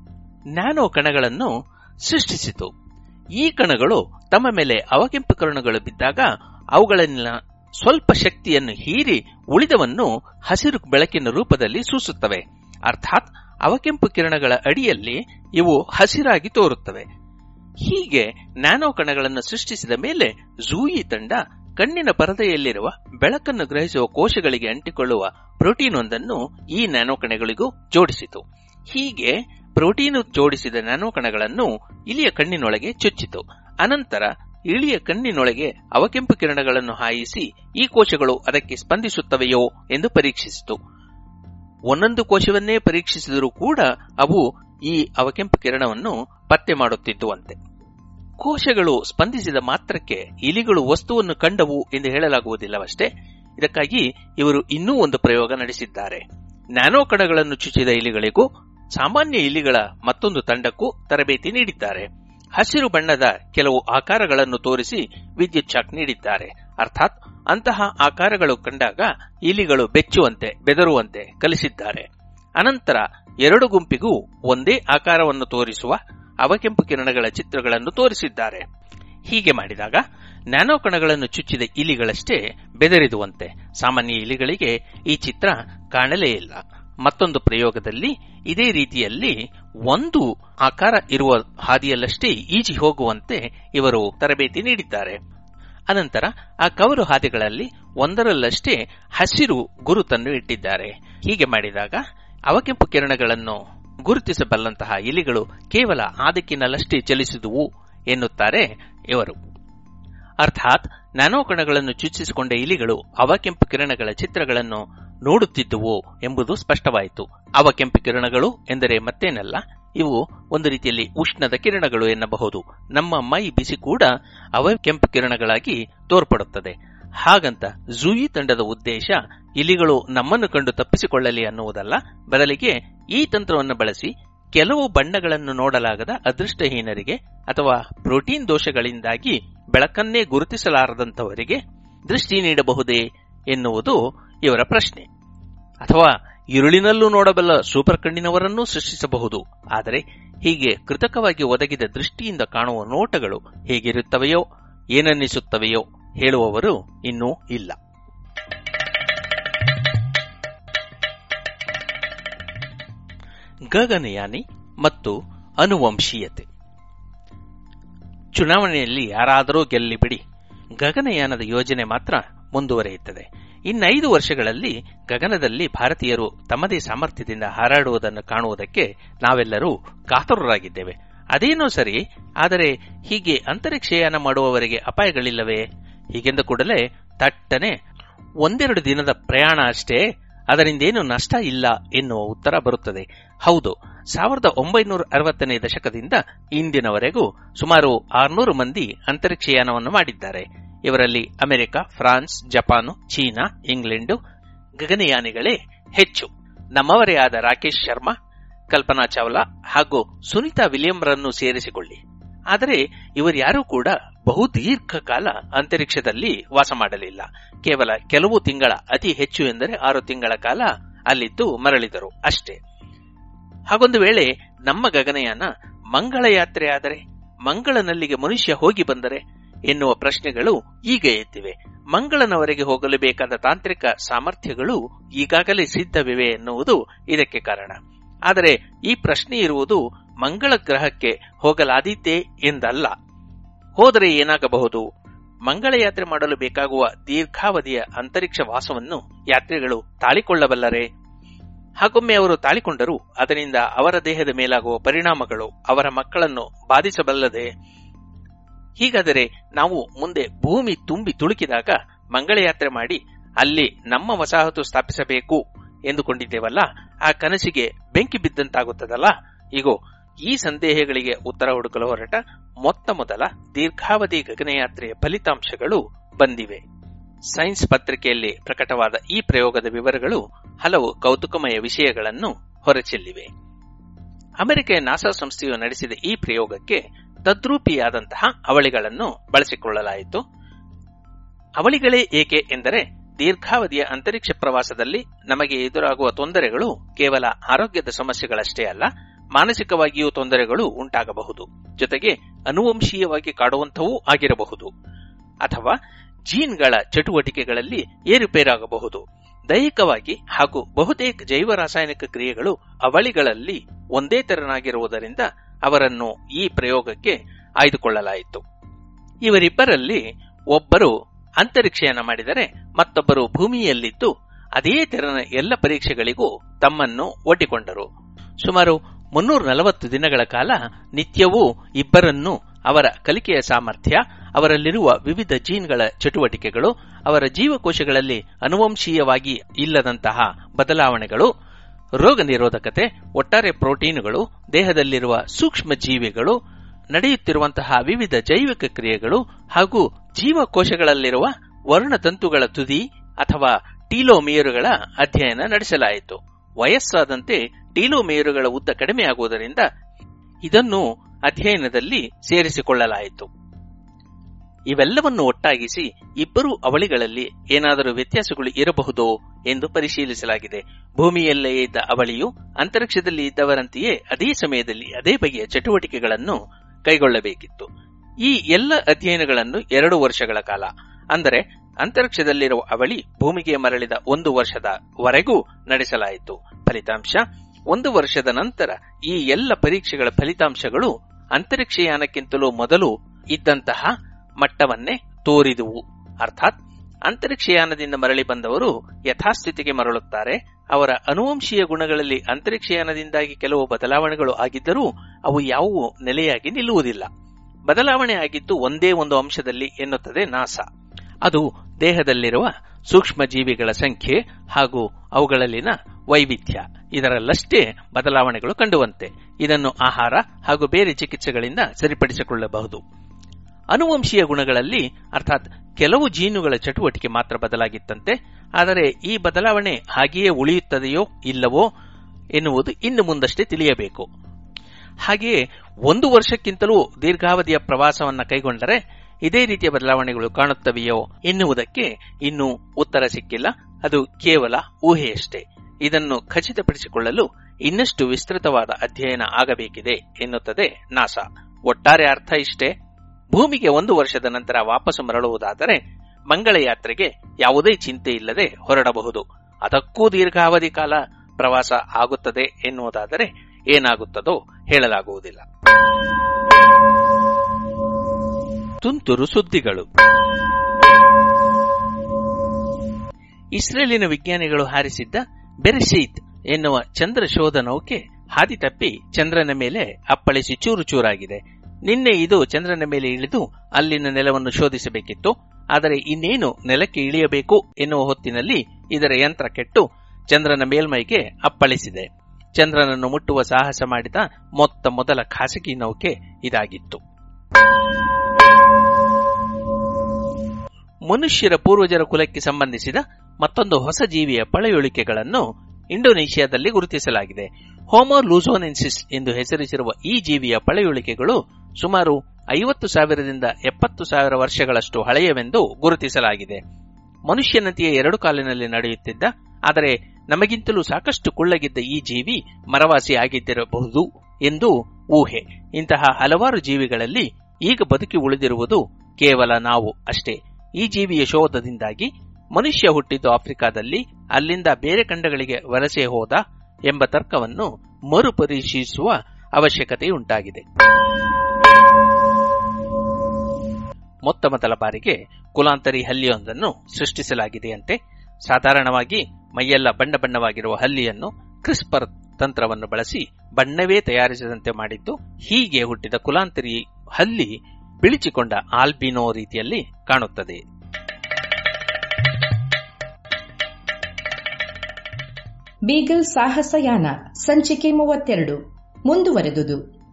ನ್ಯಾನೋ ಕಣಗಳನ್ನು ಸೃಷ್ಟಿಸಿತು ಈ ಕಣಗಳು ತಮ್ಮ ಮೇಲೆ ಅವಕೆಂಪು ಕಿರಣಗಳು ಬಿದ್ದಾಗ ಅವುಗಳನ್ನ ಸ್ವಲ್ಪ ಶಕ್ತಿಯನ್ನು ಹೀರಿ ಉಳಿದವನ್ನು ಹಸಿರು ಬೆಳಕಿನ ರೂಪದಲ್ಲಿ ಸೂಸುತ್ತವೆ ಅರ್ಥಾತ್ ಅವಕೆಂಪು ಕಿರಣಗಳ ಅಡಿಯಲ್ಲಿ ಇವು ಹಸಿರಾಗಿ ತೋರುತ್ತವೆ ಹೀಗೆ ನ್ಯಾನೋ ಕಣಗಳನ್ನು ಸೃಷ್ಟಿಸಿದ ಮೇಲೆ ಜೂಯಿ ತಂಡ ಕಣ್ಣಿನ ಪರದೆಯಲ್ಲಿರುವ ಬೆಳಕನ್ನು ಗ್ರಹಿಸುವ ಕೋಶಗಳಿಗೆ ಅಂಟಿಕೊಳ್ಳುವ ಪ್ರೋಟೀನ್ ಒಂದನ್ನು ಈ ನ್ಯಾನೋ ಕಣಗಳಿಗೂ ಜೋಡಿಸಿತು ಹೀಗೆ ಪ್ರೋಟೀನು ಜೋಡಿಸಿದ ನ್ಯಾನೋ ಕಣಗಳನ್ನು ಇಲಿಯ ಕಣ್ಣಿನೊಳಗೆ ಚುಚ್ಚಿತು ಅನಂತರ ಇಳಿಯ ಕಣ್ಣಿನೊಳಗೆ ಅವಕೆಂಪು ಕಿರಣಗಳನ್ನು ಹಾಯಿಸಿ ಈ ಕೋಶಗಳು ಅದಕ್ಕೆ ಸ್ಪಂದಿಸುತ್ತವೆಯೋ ಎಂದು ಪರೀಕ್ಷಿಸಿತು ಒಂದೊಂದು ಕೋಶವನ್ನೇ ಪರೀಕ್ಷಿಸಿದರೂ ಕೂಡ ಅವು ಈ ಅವಕೆಂಪು ಕಿರಣವನ್ನು ಪತ್ತೆ ಮಾಡುತ್ತಿದ್ದುವಂತೆ ಕೋಶಗಳು ಸ್ಪಂದಿಸಿದ ಮಾತ್ರಕ್ಕೆ ಇಲಿಗಳು ವಸ್ತುವನ್ನು ಕಂಡವು ಎಂದು ಹೇಳಲಾಗುವುದಿಲ್ಲವಷ್ಟೇ ಇದಕ್ಕಾಗಿ ಇವರು ಇನ್ನೂ ಒಂದು ಪ್ರಯೋಗ ನಡೆಸಿದ್ದಾರೆ ನ್ಯಾನೋ ಕಣಗಳನ್ನು ಚುಚ್ಚಿದ ಇಲಿಗಳಿಗೂ ಸಾಮಾನ್ಯ ಇಲಿಗಳ ಮತ್ತೊಂದು ತಂಡಕ್ಕೂ ತರಬೇತಿ ನೀಡಿದ್ದಾರೆ ಹಸಿರು ಬಣ್ಣದ ಕೆಲವು ಆಕಾರಗಳನ್ನು ತೋರಿಸಿ ವಿದ್ಯುತ್ ಶಾಕ್ ನೀಡಿದ್ದಾರೆ ಅರ್ಥಾತ್ ಅಂತಹ ಆಕಾರಗಳು ಕಂಡಾಗ ಇಲಿಗಳು ಬೆಚ್ಚುವಂತೆ ಬೆದರುವಂತೆ ಕಲಿಸಿದ್ದಾರೆ ಅನಂತರ ಎರಡು ಗುಂಪಿಗೂ ಒಂದೇ ಆಕಾರವನ್ನು ತೋರಿಸುವ ಅವಕೆಂಪು ಕಿರಣಗಳ ಚಿತ್ರಗಳನ್ನು ತೋರಿಸಿದ್ದಾರೆ ಹೀಗೆ ಮಾಡಿದಾಗ ನ್ಯಾನೋ ಕಣಗಳನ್ನು ಚುಚ್ಚಿದ ಇಲಿಗಳಷ್ಟೇ ಬೆದರಿದುವಂತೆ ಸಾಮಾನ್ಯ ಇಲಿಗಳಿಗೆ ಈ ಚಿತ್ರ ಕಾಣಲೇ ಇಲ್ಲ ಮತ್ತೊಂದು ಪ್ರಯೋಗದಲ್ಲಿ ಇದೇ ರೀತಿಯಲ್ಲಿ ಒಂದು ಆಕಾರ ಇರುವ ಹಾದಿಯಲ್ಲಷ್ಟೇ ಈಜಿ ಹೋಗುವಂತೆ ಇವರು ತರಬೇತಿ ನೀಡಿದ್ದಾರೆ ಅನಂತರ ಆ ಕವರು ಹಾದಿಗಳಲ್ಲಿ ಒಂದರಲ್ಲಷ್ಟೇ ಹಸಿರು ಗುರುತನ್ನು ಇಟ್ಟಿದ್ದಾರೆ ಹೀಗೆ ಮಾಡಿದಾಗ ಅವಕೆಂಪು ಕಿರಣಗಳನ್ನು ಗುರುತಿಸಬಲ್ಲಂತಹ ಇಲಿಗಳು ಕೇವಲ ಆ ದಿಕ್ಕಿನಲ್ಲಷ್ಟೇ ಚಲಿಸಿದುವು ಎನ್ನುತ್ತಾರೆ ಇವರು ಅರ್ಥಾತ್ ನ್ಯಾನೋ ಕಣಗಳನ್ನು ಚುಚ್ಚಿಸಿಕೊಂಡ ಇಲಿಗಳು ಅವಕೆಂಪು ಕಿರಣಗಳ ಚಿತ್ರಗಳನ್ನು ನೋಡುತ್ತಿದ್ದುವು ಎಂಬುದು ಸ್ಪಷ್ಟವಾಯಿತು ಅವಕೆಂಪು ಕಿರಣಗಳು ಎಂದರೆ ಮತ್ತೇನಲ್ಲ ಇವು ಒಂದು ರೀತಿಯಲ್ಲಿ ಉಷ್ಣದ ಕಿರಣಗಳು ಎನ್ನಬಹುದು ನಮ್ಮ ಮೈ ಬಿಸಿ ಕೂಡ ಅವಕೆಂಪು ಕಿರಣಗಳಾಗಿ ತೋರ್ಪಡುತ್ತದೆ ಹಾಗಂತ ಜೂಯಿ ತಂಡದ ಉದ್ದೇಶ ಇಲಿಗಳು ನಮ್ಮನ್ನು ಕಂಡು ತಪ್ಪಿಸಿಕೊಳ್ಳಲಿ ಅನ್ನುವುದಲ್ಲ ಬದಲಿಗೆ ಈ ತಂತ್ರವನ್ನು ಬಳಸಿ ಕೆಲವು ಬಣ್ಣಗಳನ್ನು ನೋಡಲಾಗದ ಅದೃಷ್ಟಹೀನರಿಗೆ ಅಥವಾ ಪ್ರೋಟೀನ್ ದೋಷಗಳಿಂದಾಗಿ ಬೆಳಕನ್ನೇ ಗುರುತಿಸಲಾರದಂತವರಿಗೆ ದೃಷ್ಟಿ ನೀಡಬಹುದೇ ಎನ್ನುವುದು ಇವರ ಪ್ರಶ್ನೆ ಅಥವಾ ഇരുಳಿನಲ್ಲೂ ನೋಡಬಲ್ಲ ಸೂಪರ್ ಕಣ್ಣಿನವರನ್ನೂ ಸೃಷ್ಟಿಸಬಹುದು ಆದರೆ ಹೀಗೆ ಕೃತಕವಾಗಿ ಒದಗಿದ ದೃಷ್ಟಿಯಿಂದ ಕಾಣುವ ನೋಟಗಳು ಹೇಗಿರುತ್ತವೆಯೋ ಏನನ್ನಿಸುತ್ತವೆಯೋ ಹೇಳುವವರು ಇನ್ನೂ ಇಲ್ಲ ಗಗನಯಾನಿ ಮತ್ತು ಅನುವಂಶೀಯತೆ ಚುನಾವಣೆಯಲ್ಲಿ ಯಾರಾದರೂ ಗೆಲ್ಲಿ ಬಿಡಿ ಗಗನಯಾನದ ಯೋಜನೆ ಮಾತ್ರ ಮುಂದುವರಿಯುತ್ತದೆ ಇನ್ನೈದು ವರ್ಷಗಳಲ್ಲಿ ಗಗನದಲ್ಲಿ ಭಾರತೀಯರು ತಮ್ಮದೇ ಸಾಮರ್ಥ್ಯದಿಂದ ಹಾರಾಡುವುದನ್ನು ಕಾಣುವುದಕ್ಕೆ ನಾವೆಲ್ಲರೂ ಕಾತುರರಾಗಿದ್ದೇವೆ ಅದೇನೋ ಸರಿ ಆದರೆ ಹೀಗೆ ಅಂತರಿಕ್ಷಯಾನ ಮಾಡುವವರಿಗೆ ಅಪಾಯಗಳಿಲ್ಲವೇ ಹೀಗೆಂದ ಕೂಡಲೇ ತಟ್ಟನೆ ಒಂದೆರಡು ದಿನದ ಪ್ರಯಾಣ ಅಷ್ಟೇ ಅದರಿಂದೇನು ನಷ್ಟ ಇಲ್ಲ ಎನ್ನುವ ಉತ್ತರ ಬರುತ್ತದೆ ಹೌದು ಸಾವಿರದ ಒಂಬೈನೂರ ಅರವತ್ತನೇ ದಶಕದಿಂದ ಇಂದಿನವರೆಗೂ ಸುಮಾರು ಆರ್ನೂರು ಮಂದಿ ಅಂತರಿಕ್ಷಯಾನವನ್ನು ಮಾಡಿದ್ದಾರೆ ಇವರಲ್ಲಿ America France Japan China England ಗಗನಯಾನಿಗಳೇ ಹೆಚ್ಚು ನಮ್ಮವರೇ ಆದ ರಾಕೇಶ್ ಶರ್ಮಾ ಕಲ್ಪನಾ ಚಾವ್ಲಾ ಹಾಗೂ ಸುನೀತಾ ವಿಲಿಯಂರನ್ನು ಸೇರಿಸಿಕೊಳ್ಳಿ ಆದರೆ ಇವರ್ಯಾರೂ ಕೂಡ ಬಹು ದೀರ್ಘಕಾಲ ಅಂತರಿಕ್ಷದಲ್ಲಿ ವಾಸ ಮಾಡಲಿಲ್ಲ ಕೇವಲ ಕೆಲವು ತಿಂಗಳ ಅತಿ ಹೆಚ್ಚು ಎಂದರೆ ಆರು ತಿಂಗಳ ಕಾಲ ಅಲ್ಲಿದ್ದು ಮರಳಿದರು ಅಷ್ಟೇ ಹಾಗೊಂದು ವೇಳೆ ನಮ್ಮ ಗಗನಯಾನ ಮಂಗಳ ಯಾತ್ರೆ ಆದರೆ ಮಂಗಳನಲ್ಲಿಗೆ ಮನುಷ್ಯ ಹೋಗಿ ಬಂದರೆ ಎನ್ನುವ ಪ್ರಶ್ನೆಗಳು ಈಗ ಎದ್ದಿವೆ ಮಂಗಳನವರೆಗೆ ಹೋಗಲು ಬೇಕಾದ ತಾಂತ್ರಿಕ ಸಾಮರ್ಥ್ಯಗಳು ಈಗಾಗಲೇ ಸಿದ್ಧವಿವೆ ಎನ್ನುವುದು ಇದಕ್ಕೆ ಕಾರಣ ಆದರೆ ಈ ಪ್ರಶ್ನೆ ಇರುವುದು ಮಂಗಳ ಗ್ರಹಕ್ಕೆ ಹೋಗಲಾದೀತೆ ಎಂದಲ್ಲ ಹೋದರೆ ಏನಾಗಬಹುದು ಮಂಗಳ ಯಾತ್ರೆ ಮಾಡಲು ಬೇಕಾಗುವ ದೀರ್ಘಾವಧಿಯ ಅಂತರಿಕ್ಷ ವಾಸವನ್ನು ಯಾತ್ರಿಗಳು ತಾಳಿಕೊಳ್ಳಬಲ್ಲರೇ ಹಾಗೊಮ್ಮೆ ಅವರು ತಾಳಿಕೊಂಡರೂ ಅದರಿಂದ ಅವರ ದೇಹದ ಮೇಲಾಗುವ ಪರಿಣಾಮಗಳು ಅವರ ಮಕ್ಕಳನ್ನು ಬಾಧಿಸಬಲ್ಲದೆ ಹೀಗಾದರೆ ನಾವು ಮುಂದೆ ಭೂಮಿ ತುಂಬಿ ತುಳುಕಿದಾಗ ಮಂಗಳಯಾತ್ರೆ ಮಾಡಿ ಅಲ್ಲಿ ನಮ್ಮ ವಸಾಹತು ಸ್ಥಾಪಿಸಬೇಕು ಎಂದುಕೊಂಡಿದ್ದೇವಲ್ಲ ಆ ಕನಸಿಗೆ ಬೆಂಕಿ ಬಿದ್ದಂತಾಗುತ್ತದಲ್ಲ ಈಗೋ ಈ ಸಂದೇಹಗಳಿಗೆ ಉತ್ತರ ಹುಡುಕಲು ಹೊರಟ ಮೊತ್ತ ಮೊದಲ ದೀರ್ಘಾವಧಿ ಗಗನಯಾತ್ರೆಯ ಫಲಿತಾಂಶಗಳು ಬಂದಿವೆ ಸೈನ್ಸ್ ಪತ್ರಿಕೆಯಲ್ಲಿ ಪ್ರಕಟವಾದ ಈ ಪ್ರಯೋಗದ ವಿವರಗಳು ಹಲವು ಕೌತುಕಮಯ ವಿಷಯಗಳನ್ನು ಹೊರಚೆಲ್ಲಿವೆ ಅಮೆರಿಕೆಯ ನಾಸಾ ಸಂಸ್ಥೆಯು ನಡೆಸಿದ ಈ ಪ್ರಯೋಗಕ್ಕೆ ತದ್ರೂಪಿಯಾದಂತಹ ಅವಳಿಗಳನ್ನು ಬಳಸಿಕೊಳ್ಳಲಾಯಿತು ಅವಳಿಗಳೇ ಏಕೆ ಎಂದರೆ ದೀರ್ಘಾವಧಿಯ ಅಂತರಿಕ್ಷ ಪ್ರವಾಸದಲ್ಲಿ ನಮಗೆ ಎದುರಾಗುವ ತೊಂದರೆಗಳು ಕೇವಲ ಆರೋಗ್ಯದ ಸಮಸ್ಯೆಗಳಷ್ಟೇ ಅಲ್ಲ ಮಾನಸಿಕವಾಗಿಯೂ ತೊಂದರೆಗಳು ಉಂಟಾಗಬಹುದು ಜೊತೆಗೆ ಅನುವಂಶೀಯವಾಗಿ ಕಾಡುವಂತವೂ ಆಗಿರಬಹುದು ಅಥವಾ ಜೀನ್ಗಳ ಚಟುವಟಿಕೆಗಳಲ್ಲಿ ಏರುಪೇರಾಗಬಹುದು ದೈಹಿಕವಾಗಿ ಹಾಗೂ ಬಹುತೇಕ ಜೈವ ರಾಸಾಯನಿಕ ಕ್ರಿಯೆಗಳು ಅವಳಿಗಳಲ್ಲಿ ಒಂದೇ ತೆರನಾಗಿರುವುದರಿಂದ ಅವರನ್ನು ಈ ಪ್ರಯೋಗಕ್ಕೆ ಆಯ್ದುಕೊಳ್ಳಲಾಯಿತು ಇವರಿಬ್ಬರಲ್ಲಿ ಒಬ್ಬರು ಅಂತರಿಕ್ಷಯಾನ ಮಾಡಿದರೆ ಮತ್ತೊಬ್ಬರು ಭೂಮಿಯಲ್ಲಿದ್ದು ಅದೇ ತೆರನ ಎಲ್ಲ ಪರೀಕ್ಷೆಗಳಿಗೂ ತಮ್ಮನ್ನು ಒಡ್ಡಿಕೊಂಡರು ಸುಮಾರು ಮುನ್ನೂರ ನಲವತ್ತು ದಿನಗಳ ಕಾಲ ನಿತ್ಯವೂ ಇಬ್ಬರನ್ನು ಅವರ ಕಲಿಕೆಯ ಸಾಮರ್ಥ್ಯ ಅವರಲ್ಲಿರುವ ವಿವಿಧ ಜೀನ್ಗಳ ಚಟುವಟಿಕೆಗಳು ಅವರ ಜೀವಕೋಶಗಳಲ್ಲಿ ಅನುವಂಶೀಯವಾಗಿ ಇಲ್ಲದಂತಹ ಬದಲಾವಣೆಗಳು ರೋಗ ನಿರೋಧಕತೆ ಒಟ್ಟಾರೆ ಪ್ರೋಟೀನುಗಳು ದೇಹದಲ್ಲಿರುವ ಸೂಕ್ಷ್ಮ ಜೀವಿಗಳು ನಡೆಯುತ್ತಿರುವಂತಹ ವಿವಿಧ ಜೈವಿಕ ಕ್ರಿಯೆಗಳು ಹಾಗೂ ಜೀವಕೋಶಗಳಲ್ಲಿರುವ ವರ್ಣತಂತುಗಳ ತುದಿ ಅಥವಾ ಟೀಲೋಮಿಯರುಗಳ ಅಧ್ಯಯನ ನಡೆಸಲಾಯಿತು ವಯಸ್ಸಾದಂತೆ ಟೀಲೋಮಿಯರುಗಳ ಉದ್ದ ಕಡಿಮೆಯಾಗುವುದರಿಂದ ಇದನ್ನು ಅಧ್ಯಯನದಲ್ಲಿ ಸೇರಿಸಿಕೊಳ್ಳಲಾಯಿತು ಇವೆಲ್ಲವನ್ನು ಒಟ್ಟಾಗಿಸಿ ಇಬ್ಬರು ಅವಳಿಗಳಲ್ಲಿ ಏನಾದರೂ ವ್ಯತ್ಯಾಸಗಳು ಇರಬಹುದೋ ಎಂದು ಪರಿಶೀಲಿಸಲಾಗಿದೆ ಭೂಮಿಯಲ್ಲೇ ಇದ್ದ ಅವಳಿಯು ಅಂತರಿಕ್ಷದಲ್ಲಿ ಇದ್ದವರಂತೆಯೇ ಅದೇ ಸಮಯದಲ್ಲಿ ಅದೇ ಬಗೆಯ ಚಟುವಟಿಕೆಗಳನ್ನು ಕೈಗೊಳ್ಳಬೇಕಿತ್ತು ಈ ಎಲ್ಲ ಅಧ್ಯಯನಗಳನ್ನು ಎರಡು ವರ್ಷಗಳ ಕಾಲ ಅಂದರೆ ಅಂತರಿಕ್ಷದಲ್ಲಿರುವ ಅವಳಿ ಭೂಮಿಗೆ ಮರಳಿದ ಒಂದು ವರ್ಷದ ವರೆಗೂ ನಡೆಸಲಾಯಿತು ಫಲಿತಾಂಶ ಒಂದು ವರ್ಷದ ನಂತರ ಈ ಎಲ್ಲ ಪರೀಕ್ಷೆಗಳ ಫಲಿತಾಂಶಗಳು ಅಂತರಿಕ್ಷಯಾನಕ್ಕಿಂತಲೂ ಮೊದಲು ಇದ್ದಂತಹ ಮಟ್ಟವನ್ನೇ ತೋರಿದುವು ಅರ್ಥಾತ್ ಅಂತರಿಕ್ಷಯಾನದಿಂದ ಮರಳಿ ಬಂದವರು ಯಥಾಸ್ಥಿತಿಗೆ ಮರಳುತ್ತಾರೆ ಅವರ ಅನುವಂಶೀಯ ಗುಣಗಳಲ್ಲಿ ಅಂತರಿಕ್ಷಯಾನದಿಂದಾಗಿ ಕೆಲವು ಬದಲಾವಣೆಗಳು ಆಗಿದ್ದರೂ ಅವು ಯಾವುವು ನೆಲೆಯಾಗಿ ನಿಲ್ಲುವುದಿಲ್ಲ ಬದಲಾವಣೆ ಆಗಿದ್ದು ಒಂದೇ ಒಂದು ಅಂಶದಲ್ಲಿ ಎನ್ನುತ್ತದೆ ನಾಸಾ ಅದು ದೇಹದಲ್ಲಿರುವ ಸೂಕ್ಷ್ಮ ಜೀವಿಗಳ ಸಂಖ್ಯೆ ಹಾಗೂ ಅವುಗಳಲ್ಲಿನ ವೈವಿಧ್ಯ ಇದರಲ್ಲಷ್ಟೇ ಬದಲಾವಣೆಗಳು ಕಂಡುವಂತೆ ಇದನ್ನು ಆಹಾರ ಹಾಗೂ ಬೇರೆ ಚಿಕಿತ್ಸೆಗಳಿಂದ ಸರಿಪಡಿಸಿಕೊಳ್ಳಬಹುದು ಅನುವಂಶೀಯ ಗುಣಗಳಲ್ಲಿ ಅರ್ಥಾತ್ ಕೆಲವು ಜೀನುಗಳ ಚಟುವಟಿಕೆ ಮಾತ್ರ ಬದಲಾಗಿತ್ತಂತೆ ಆದರೆ ಈ ಬದಲಾವಣೆ ಹಾಗೆಯೇ ಉಳಿಯುತ್ತದೆಯೋ ಇಲ್ಲವೋ ಎನ್ನುವುದು ಇನ್ನು ಮುಂದಷ್ಟೇ ತಿಳಿಯಬೇಕು ಹಾಗೆಯೇ ಒಂದು ವರ್ಷಕ್ಕಿಂತಲೂ ದೀರ್ಘಾವಧಿಯ ಪ್ರವಾಸವನ್ನ ಕೈಗೊಂಡರೆ ಇದೇ ರೀತಿಯ ಬದಲಾವಣೆಗಳು ಕಾಣುತ್ತವೆಯೋ ಎನ್ನುವುದಕ್ಕೆ ಇನ್ನೂ ಉತ್ತರ ಸಿಕ್ಕಿಲ್ಲ ಅದು ಕೇವಲ ಊಹೆಯಷ್ಟೇ ಇದನ್ನು ಖಚಿತಪಡಿಸಿಕೊಳ್ಳಲು ಇನ್ನಷ್ಟು ವಿಸ್ತೃತವಾದ ಅಧ್ಯಯನ ಆಗಬೇಕಿದೆ ಎನ್ನುತ್ತದೆ ನಾಸಾ ಒಟ್ಟಾರೆ ಅರ್ಥ ಇಷ್ಟೇ ಭೂಮಿಗೆ ಒಂದು ವರ್ಷದ ನಂತರ ವಾಪಸ್ಸು ಮರಳುವುದಾದರೆ ಮಂಗಳ ಯಾತ್ರೆಗೆ ಯಾವುದೇ ಚಿಂತೆ ಇಲ್ಲದೆ ಹೊರಡಬಹುದು ಅದಕ್ಕೂ ದೀರ್ಘಾವಧಿ ಕಾಲ ಪ್ರವಾಸ ಆಗುತ್ತದೆ ಎನ್ನುವುದಾದರೆ ಏನಾಗುತ್ತದೋ ಹೇಳಲಾಗುವುದಿಲ್ಲ ತುಂತುರು ಸುದ್ದಿಗಳು ಇಸ್ರೇಲಿನ ವಿಜ್ಞಾನಿಗಳು ಹಾರಿಸಿದ್ದ ಬೆರೆಸೀತ್ ಎನ್ನುವ ಚಂದ್ರ ಶೋಧ ನೌಕೆ ಹಾದಿ ತಪ್ಪಿ ಚಂದ್ರನ ಮೇಲೆ ಅಪ್ಪಳಿಸಿ ಚೂರು ಚೂರಾಗಿದೆ ನಿನ್ನೆ ಇದು ಚಂದ್ರನ ಮೇಲೆ ಇಳಿದು ಅಲ್ಲಿನ ನೆಲವನ್ನು ಶೋಧಿಸಬೇಕಿತ್ತು ಆದರೆ ಇನ್ನೇನು ನೆಲಕ್ಕೆ ಇಳಿಯಬೇಕು ಎನ್ನುವ ಹೊತ್ತಿನಲ್ಲಿ ಇದರ ಯಂತ್ರ ಕೆಟ್ಟು ಚಂದ್ರನ ಮೇಲ್ಮೈಗೆ ಅಪ್ಪಳಿಸಿದೆ ಚಂದ್ರನನ್ನು ಮುಟ್ಟುವ ಸಾಹಸ ಮಾಡಿದ ಮೊತ್ತ ಮೊದಲ ಖಾಸಗಿ ನೌಕೆ ಇದಾಗಿತ್ತು ಮನುಷ್ಯರ ಪೂರ್ವಜರ ಕುಲಕ್ಕೆ ಸಂಬಂಧಿಸಿದ ಮತ್ತೊಂದು ಹೊಸ ಜೀವಿಯ ಪಳೆಯುಳಿಕೆಗಳನ್ನು ಇಂಡೋನೇಷಿಯಾದಲ್ಲಿ ಗುರುತಿಸಲಾಗಿದೆ ಹೋಮೋ ಲೂಸೋನೆನ್ಸಿಸ್ ಎಂದು ಹೆಸರಿಸಿರುವ ಈ ಜೀವಿಯ ಪಳೆಯುಳಿಕೆಗಳು ಸುಮಾರು ಐವತ್ತು ಸಾವಿರದಿಂದ ಎಪ್ಪತ್ತು ಸಾವಿರ ವರ್ಷಗಳಷ್ಟು ಹಳೆಯವೆಂದು ಗುರುತಿಸಲಾಗಿದೆ ಮನುಷ್ಯನಂತೆಯೇ ಎರಡು ಕಾಲಿನಲ್ಲಿ ನಡೆಯುತ್ತಿದ್ದ ಆದರೆ ನಮಗಿಂತಲೂ ಸಾಕಷ್ಟು ಕುಳ್ಳಗಿದ್ದ ಈ ಜೀವಿ ಮರವಾಸಿ ಆಗಿದ್ದಿರಬಹುದು ಎಂದು ಊಹೆ ಇಂತಹ ಹಲವಾರು ಜೀವಿಗಳಲ್ಲಿ ಈಗ ಬದುಕಿ ಉಳಿದಿರುವುದು ಕೇವಲ ನಾವು ಅಷ್ಟೇ ಈ ಜೀವಿಯ ಶೋಧದಿಂದಾಗಿ ಮನುಷ್ಯ ಹುಟ್ಟಿದ್ದು ಆಫ್ರಿಕಾದಲ್ಲಿ ಅಲ್ಲಿಂದ ಬೇರೆ ಖಂಡಗಳಿಗೆ ವಲಸೆ ಹೋದ ಎಂಬ ತರ್ಕವನ್ನು ಮರುಪರಿಶೀಲಿಸುವ ಅವಶ್ಯಕತೆಯುಂಟಾಗಿದೆ ಮೊತ್ತ ಮೊದಲ ಬಾರಿಗೆ ಕುಲಾಂತರಿ ಹಲ್ಲಿಯೊಂದನ್ನು ಸೃಷ್ಟಿಸಲಾಗಿದೆಯಂತೆ ಸಾಧಾರಣವಾಗಿ ಮೈಯೆಲ್ಲ ಬಣ್ಣ ಬಣ್ಣವಾಗಿರುವ ಹಲ್ಲಿಯನ್ನು ಕ್ರಿಸ್ಪರ್ ತಂತ್ರವನ್ನು ಬಳಸಿ ಬಣ್ಣವೇ ತಯಾರಿಸದಂತೆ ಮಾಡಿದ್ದು ಹೀಗೆ ಹುಟ್ಟಿದ ಕುಲಾಂತರಿ ಹಲ್ಲಿ ಬಿಳಿಚಿಕೊಂಡ ಆಲ್ಬಿನೋ ರೀತಿಯಲ್ಲಿ ಕಾಣುತ್ತದೆ ಬೀಗಲ್ ಸಾಹಸಯಾನ ಸಂಚಿಕೆ ಮೂವತ್ತೆರಡು ಮುಂದುವರೆದುದು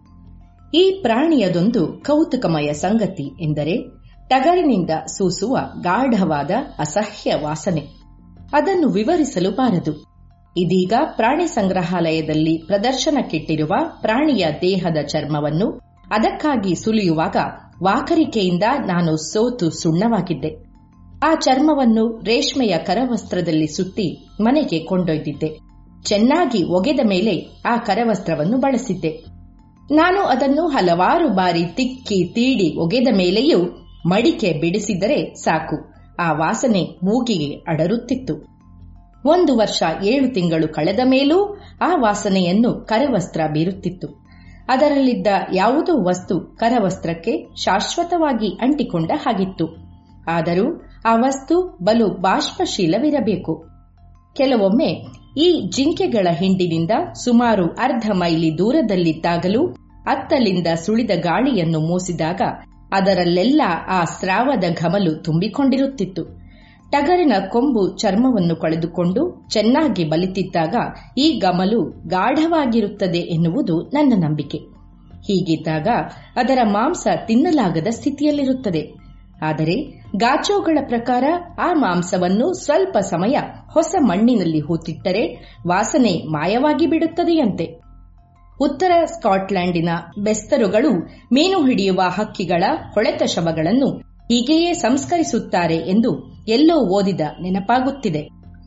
ಈ ಪ್ರಾಣಿಯದೊಂದು ಕೌತುಕಮಯ ಸಂಗತಿ ಎಂದರೆ ಟಗರಿನಿಂದ ಸೂಸುವ ಗಾಢವಾದ ಅಸಹ್ಯ ವಾಸನೆ ಅದನ್ನು ವಿವರಿಸಲು ಬಾರದು ಇದೀಗ ಪ್ರಾಣಿ ಸಂಗ್ರಹಾಲಯದಲ್ಲಿ ಪ್ರದರ್ಶನಕ್ಕಿಟ್ಟಿರುವ ಪ್ರಾಣಿಯ ದೇಹದ ಚರ್ಮವನ್ನು ಅದಕ್ಕಾಗಿ ಸುಲಿಯುವಾಗ ವಾಕರಿಕೆಯಿಂದ ನಾನು ಸೋತು ಸುಣ್ಣವಾಗಿದ್ದೆ ಆ ಚರ್ಮವನ್ನು ರೇಷ್ಮೆಯ ಕರವಸ್ತ್ರದಲ್ಲಿ ಸುತ್ತಿ ಮನೆಗೆ ಕೊಂಡೊಯ್ದಿದ್ದೆ ಚೆನ್ನಾಗಿ ಒಗೆದ ಮೇಲೆ ಆ ಕರವಸ್ತ್ರವನ್ನು ಬಳಸಿದ್ದೆ ನಾನು ಅದನ್ನು ಹಲವಾರು ಬಾರಿ ತಿಕ್ಕಿ ತೀಡಿ ಒಗೆದ ಮೇಲೆಯೂ ಮಡಿಕೆ ಬಿಡಿಸಿದರೆ ಸಾಕು ಆ ವಾಸನೆ ಮೂಗಿಗೆ ಅಡರುತ್ತಿತ್ತು ಒಂದು ವರ್ಷ ಏಳು ತಿಂಗಳು ಕಳೆದ ಮೇಲೂ ಆ ವಾಸನೆಯನ್ನು ಕರವಸ್ತ್ರ ಬೀರುತ್ತಿತ್ತು ಅದರಲ್ಲಿದ್ದ ಯಾವುದೋ ವಸ್ತು ಕರವಸ್ತ್ರಕ್ಕೆ ಶಾಶ್ವತವಾಗಿ ಅಂಟಿಕೊಂಡ ಹಾಗಿತ್ತು ಆದರೂ ಆ ವಸ್ತು ಬಲು ಬಾಷ್ಪಶೀಲವಿರಬೇಕು ಕೆಲವೊಮ್ಮೆ ಈ ಜಿಂಕೆಗಳ ಹಿಂಡಿನಿಂದ ಸುಮಾರು ಅರ್ಧ ಮೈಲಿ ದೂರದಲ್ಲಿದ್ದಾಗಲೂ ಅತ್ತಲಿಂದ ಸುಳಿದ ಗಾಳಿಯನ್ನು ಮೂಸಿದಾಗ ಅದರಲ್ಲೆಲ್ಲ ಆ ಸ್ರಾವದ ಘಮಲು ತುಂಬಿಕೊಂಡಿರುತ್ತಿತ್ತು ಟಗರಿನ ಕೊಂಬು ಚರ್ಮವನ್ನು ಕಳೆದುಕೊಂಡು ಚೆನ್ನಾಗಿ ಬಲಿತಿದ್ದಾಗ ಈ ಗಮಲು ಗಾಢವಾಗಿರುತ್ತದೆ ಎನ್ನುವುದು ನನ್ನ ನಂಬಿಕೆ ಹೀಗಿದ್ದಾಗ ಅದರ ಮಾಂಸ ತಿನ್ನಲಾಗದ ಸ್ಥಿತಿಯಲ್ಲಿರುತ್ತದೆ ಆದರೆ ಗಾಚೋಗಳ ಪ್ರಕಾರ ಆ ಮಾಂಸವನ್ನು ಸ್ವಲ್ಪ ಸಮಯ ಹೊಸ ಮಣ್ಣಿನಲ್ಲಿ ಹೂತಿಟ್ಟರೆ ವಾಸನೆ ಮಾಯವಾಗಿ ಬಿಡುತ್ತದೆಯಂತೆ ಉತ್ತರ ಸ್ಕಾಟ್ಲೆಂಡಿನ ಬೆಸ್ತರುಗಳು ಮೀನು ಹಿಡಿಯುವ ಹಕ್ಕಿಗಳ ಹೊಳೆತ ಶವಗಳನ್ನು ಹೀಗೆಯೇ ಸಂಸ್ಕರಿಸುತ್ತಾರೆ ಎಂದು ಎಲ್ಲೋ ಓದಿದ ನೆನಪಾಗುತ್ತಿದೆ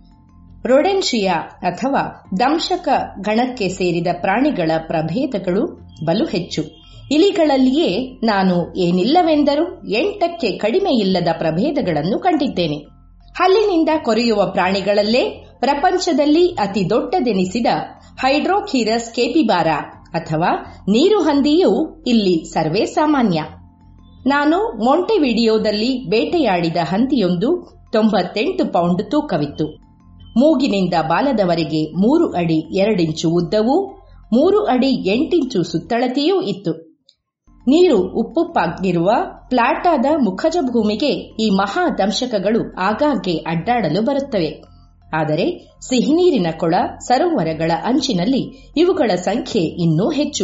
ರೊಡೆನ್ಶಿಯಾ ಅಥವಾ ದಂಶಕ ಗಣಕ್ಕೆ ಸೇರಿದ ಪ್ರಾಣಿಗಳ ಪ್ರಭೇದಗಳು ಬಲು ಹೆಚ್ಚು ಇಲಿಗಳಲ್ಲಿಯೇ ನಾನು ಏನಿಲ್ಲವೆಂದರೂ ಎಂಟಕ್ಕೆ ಕಡಿಮೆ ಇಲ್ಲದ ಪ್ರಭೇದಗಳನ್ನು ಕಂಡಿದ್ದೇನೆ ಹಲ್ಲಿನಿಂದ ಕೊರೆಯುವ ಪ್ರಾಣಿಗಳಲ್ಲೇ ಪ್ರಪಂಚದಲ್ಲಿ ಅತಿ ದೊಡ್ಡದೆನಿಸಿದ ಹೈಡ್ರೋಖೀರಸ್ ಕೇಪಿಬಾರ ಅಥವಾ ನೀರು ಹಂದಿಯೂ ಇಲ್ಲಿ ಸರ್ವೇ ಸಾಮಾನ್ಯ ನಾನು ಮೊಂಟೆವಿಡಿಯೋದಲ್ಲಿ ಬೇಟೆಯಾಡಿದ ಹಂದಿಯೊಂದು ತೊಂಬತ್ತೆಂಟು ಪೌಂಡ್ ತೂಕವಿತ್ತು ಮೂಗಿನಿಂದ ಬಾಲದವರೆಗೆ ಮೂರು ಅಡಿ ಎರಡಿಂಚು ಉದ್ದವೂ ಮೂರು ಅಡಿ ಎಂಟಿಂಚು ಸುತ್ತಳತೆಯೂ ಇತ್ತು ನೀರು ಉಪ್ಪುಪ್ಪಾಗಿರುವ ಪ್ಲಾಟಾದ ಮುಖಜ ಭೂಮಿಗೆ ಈ ಮಹಾ ದಂಶಕಗಳು ಆಗಾಗ್ಗೆ ಅಡ್ಡಾಡಲು ಬರುತ್ತವೆ ಆದರೆ ಸಿಹಿನೀರಿನ ಕೊಳ ಸರೋವರಗಳ ಅಂಚಿನಲ್ಲಿ ಇವುಗಳ ಸಂಖ್ಯೆ ಇನ್ನೂ ಹೆಚ್ಚು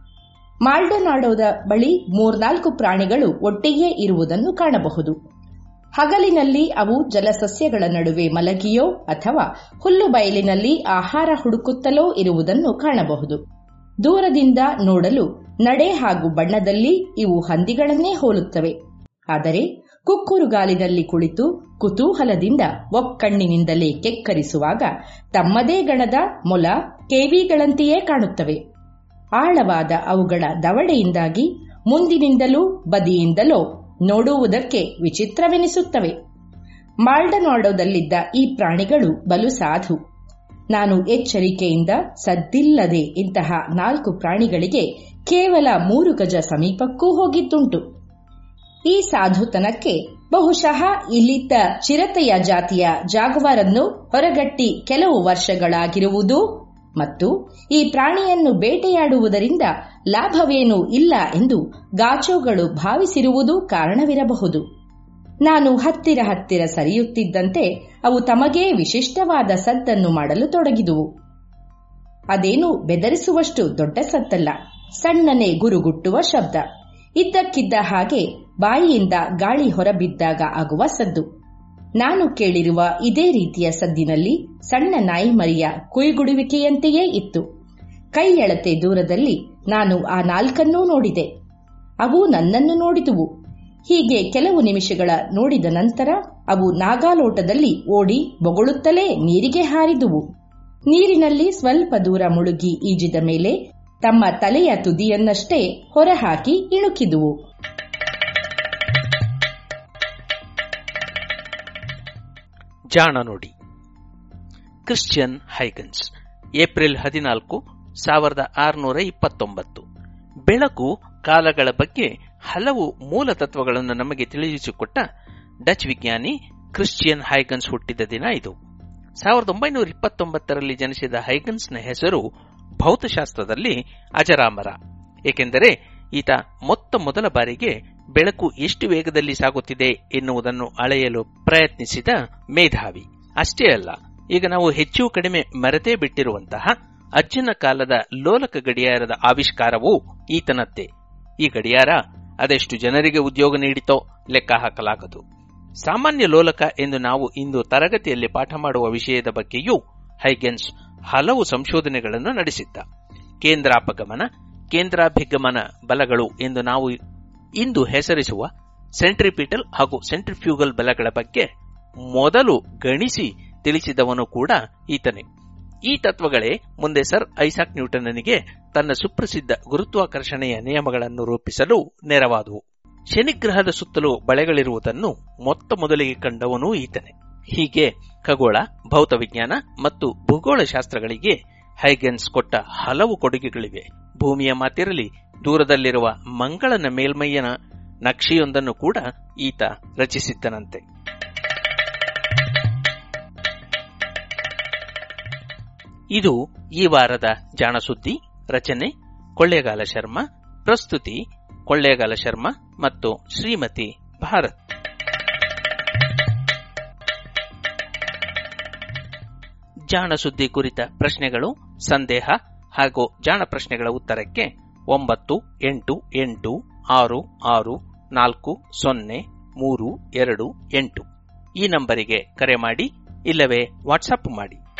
ಮಾಲ್ಡೊನಾಡೋದ ಬಳಿ ಮೂರ್ನಾಲ್ಕು ಪ್ರಾಣಿಗಳು ಒಟ್ಟಿಗೆ ಇರುವುದನ್ನು ಕಾಣಬಹುದು ಹಗಲಿನಲ್ಲಿ ಅವು ಜಲಸಸ್ಯಗಳ ನಡುವೆ ಮಲಗಿಯೋ ಅಥವಾ ಹುಲ್ಲು ಬಯಲಿನಲ್ಲಿ ಆಹಾರ ಹುಡುಕುತ್ತಲೋ ಇರುವುದನ್ನು ಕಾಣಬಹುದು ದೂರದಿಂದ ನೋಡಲು ನಡೆ ಹಾಗೂ ಬಣ್ಣದಲ್ಲಿ ಇವು ಹಂದಿಗಳನ್ನೇ ಹೋಲುತ್ತವೆ ಆದರೆ ಕುಕ್ಕುರುಗಾಲಿನಲ್ಲಿ ಕುಳಿತು ಕುತೂಹಲದಿಂದ ಒಕ್ಕಣ್ಣಿನಿಂದಲೇ ಕೆಕ್ಕರಿಸುವಾಗ ತಮ್ಮದೇ ಗಣದ ಮೊಲ ಕೇವಿಗಳಂತೆಯೇ ಕಾಣುತ್ತವೆ ಆಳವಾದ ಅವುಗಳ ದವಡೆಯಿಂದಾಗಿ ಮುಂದಿನಿಂದಲೂ ಬದಿಯಿಂದಲೋ ನೋಡುವುದಕ್ಕೆ ವಿಚಿತ್ರವೆನಿಸುತ್ತವೆ ಮಾಲ್ಡನಾಡೋದಲ್ಲಿದ್ದ ಈ ಪ್ರಾಣಿಗಳು ಬಲು ಸಾಧು ನಾನು ಎಚ್ಚರಿಕೆಯಿಂದ ಸದ್ದಿಲ್ಲದೆ ಇಂತಹ ನಾಲ್ಕು ಪ್ರಾಣಿಗಳಿಗೆ ಕೇವಲ ಮೂರು ಗಜ ಸಮೀಪಕ್ಕೂ ಹೋಗಿದ್ದುಂಟು ಈ ಸಾಧುತನಕ್ಕೆ ಬಹುಶಃ ಇಲ್ಲಿದ್ದ ಚಿರತೆಯ ಜಾತಿಯ ಜಾಗವಾರನ್ನು ಹೊರಗಟ್ಟಿ ಕೆಲವು ವರ್ಷಗಳಾಗಿರುವುದು ಮತ್ತು ಈ ಪ್ರಾಣಿಯನ್ನು ಬೇಟೆಯಾಡುವುದರಿಂದ ಲಾಭವೇನೂ ಇಲ್ಲ ಎಂದು ಗಾಚೋಗಳು ಭಾವಿಸಿರುವುದು ಕಾರಣವಿರಬಹುದು ನಾನು ಹತ್ತಿರ ಹತ್ತಿರ ಸರಿಯುತ್ತಿದ್ದಂತೆ ಅವು ತಮಗೇ ವಿಶಿಷ್ಟವಾದ ಸದ್ದನ್ನು ಮಾಡಲು ತೊಡಗಿದುವು ಅದೇನು ಬೆದರಿಸುವಷ್ಟು ದೊಡ್ಡ ಸದ್ದಲ್ಲ ಸಣ್ಣನೆ ಗುರುಗುಟ್ಟುವ ಶಬ್ದ ಇದ್ದಕ್ಕಿದ್ದ ಹಾಗೆ ಬಾಯಿಯಿಂದ ಗಾಳಿ ಹೊರಬಿದ್ದಾಗ ಆಗುವ ಸದ್ದು ನಾನು ಕೇಳಿರುವ ಇದೇ ರೀತಿಯ ಸದ್ದಿನಲ್ಲಿ ಸಣ್ಣ ನಾಯಿ ಮರಿಯ ಕುಯ್ಗುಡುವಿಕೆಯಂತೆಯೇ ಇತ್ತು ಕೈ ಎಳತೆ ದೂರದಲ್ಲಿ ನಾನು ಆ ನಾಲ್ಕನ್ನೂ ನೋಡಿದೆ ಅವು ನನ್ನನ್ನು ನೋಡಿದುವು ಹೀಗೆ ಕೆಲವು ನಿಮಿಷಗಳ ನೋಡಿದ ನಂತರ ಅವು ನಾಗಾಲೋಟದಲ್ಲಿ ಓಡಿ ಬೊಗಳುತ್ತಲೇ ನೀರಿಗೆ ಹಾರಿದುವು ನೀರಿನಲ್ಲಿ ಸ್ವಲ್ಪ ದೂರ ಮುಳುಗಿ ಈಜಿದ ಮೇಲೆ ತಮ್ಮ ತಲೆಯ ತುದಿಯನ್ನಷ್ಟೇ ಹೊರಹಾಕಿ ಇಣುಕಿದುವು ಜಾಣ ನುಡಿ ಕ್ರಿಶ್ಚಿಯನ್ ಹೈಗನ್ಸ್ ಏಪ್ರಿಲ್ ಹದಿನಾಲ್ಕು ಸಾವಿರದ ಆರುನೂರ ಇಪ್ಪತ್ತೊಂಬತ್ತು ಬೆಳಕು ಕಾಲಗಳ ಬಗ್ಗೆ ಹಲವು ಮೂಲ ತತ್ವಗಳನ್ನು ನಮಗೆ ತಿಳಿಸಿಕೊಟ್ಟ ಡಚ್ ವಿಜ್ಞಾನಿ ಕ್ರಿಶ್ಚಿಯನ್ ಹೈಗನ್ಸ್ ಹುಟ್ಟಿದ ದಿನ ಇದು ಸಾವಿರದ ಒಂಬೈನೂರ ಇಪ್ಪತ್ತೊಂಬತ್ತರಲ್ಲಿ ಜನಿಸಿದ ಹೈಗನ್ಸ್ನ ಹೆಸರು ಭೌತಶಾಸ್ತ್ರದಲ್ಲಿ ಅಜರಾಮರ ಏಕೆಂದರೆ ಈತ ಮೊತ್ತ ಮೊದಲ ಬಾರಿಗೆ ಬೆಳಕು ಎಷ್ಟು ವೇಗದಲ್ಲಿ ಸಾಗುತ್ತಿದೆ ಎನ್ನುವುದನ್ನು ಅಳೆಯಲು ಪ್ರಯತ್ನಿಸಿದ ಮೇಧಾವಿ ಅಷ್ಟೇ ಅಲ್ಲ ಈಗ ನಾವು ಹೆಚ್ಚು ಕಡಿಮೆ ಮರೆತೇ ಬಿಟ್ಟಿರುವಂತಹ ಅಜ್ಜನ ಕಾಲದ ಲೋಲಕ ಗಡಿಯಾರದ ಆವಿಷ್ಕಾರವೂ ಈತನದ್ದೇ ಈ ಗಡಿಯಾರ ಅದೆಷ್ಟು ಜನರಿಗೆ ಉದ್ಯೋಗ ನೀಡಿತೋ ಲೆಕ್ಕ ಹಾಕಲಾಗದು ಸಾಮಾನ್ಯ ಲೋಲಕ ಎಂದು ನಾವು ಇಂದು ತರಗತಿಯಲ್ಲಿ ಪಾಠ ಮಾಡುವ ವಿಷಯದ ಬಗ್ಗೆಯೂ ಹೈಗೆನ್ಸ್ ಹಲವು ಸಂಶೋಧನೆಗಳನ್ನು ನಡೆಸಿದ್ದ ಕೇಂದ್ರಾಪಗಮನ ಕೇಂದ್ರಾಭಿಗಮನ ಬಲಗಳು ಎಂದು ನಾವು ಇಂದು ಹೆಸರಿಸುವ ಸೆಂಟ್ರಿಪಿಟಲ್ ಹಾಗೂ ಸೆಂಟ್ರಿಫ್ಯೂಗಲ್ ಬಲಗಳ ಬಗ್ಗೆ ಮೊದಲು ಗಣಿಸಿ ತಿಳಿಸಿದವನು ಕೂಡ ಈತನೇ ಈ ತತ್ವಗಳೇ ಮುಂದೆ ಸರ್ ಐಸಾಕ್ ನ್ಯೂಟನ್ನನಿಗೆ ತನ್ನ ಸುಪ್ರಸಿದ್ಧ ಗುರುತ್ವಾಕರ್ಷಣೆಯ ನಿಯಮಗಳನ್ನು ರೂಪಿಸಲು ನೆರವಾದವು ಶನಿಗ್ರಹದ ಸುತ್ತಲೂ ಬಳೆಗಳಿರುವುದನ್ನು ಮೊತ್ತ ಮೊದಲಿಗೆ ಕಂಡವನೂ ಈತನೇ ಹೀಗೆ ಖಗೋಳ ಭೌತವಿಜ್ಞಾನ ಮತ್ತು ಭೂಗೋಳಶಾಸ್ತ್ರಗಳಿಗೆ ಹೈಗೆನ್ಸ್ ಕೊಟ್ಟ ಹಲವು ಕೊಡುಗೆಗಳಿವೆ ಭೂಮಿಯ ಮಾತಿರಲಿ ದೂರದಲ್ಲಿರುವ ಮಂಗಳನ ಮೇಲ್ಮೈಯನ ನಕ್ಷೆಯೊಂದನ್ನು ಕೂಡ ಈತ ರಚಿಸಿದ್ದನಂತೆ ಇದು ಈ ವಾರದ ಜಾಣಸುದ್ದಿ ರಚನೆ ಕೊಳ್ಳೇಗಾಲ ಶರ್ಮಾ ಪ್ರಸ್ತುತಿ ಕೊಳ್ಳೇಗಾಲ ಶರ್ಮಾ ಮತ್ತು ಶ್ರೀಮತಿ ಭಾರತ್ ಜಾಣ ಸುದ್ದಿ ಕುರಿತ ಪ್ರಶ್ನೆಗಳು ಸಂದೇಹ ಹಾಗೂ ಜಾಣ ಪ್ರಶ್ನೆಗಳ ಉತ್ತರಕ್ಕೆ ಒಂಬತ್ತು ಎಂಟು ಎಂಟು ಆರು ಆರು ನಾಲ್ಕು ಸೊನ್ನೆ ಮೂರು ಎರಡು ಎಂಟು ಈ ನಂಬರಿಗೆ ಕರೆ ಮಾಡಿ ಇಲ್ಲವೇ ವಾಟ್ಸಪ್ ಮಾಡಿ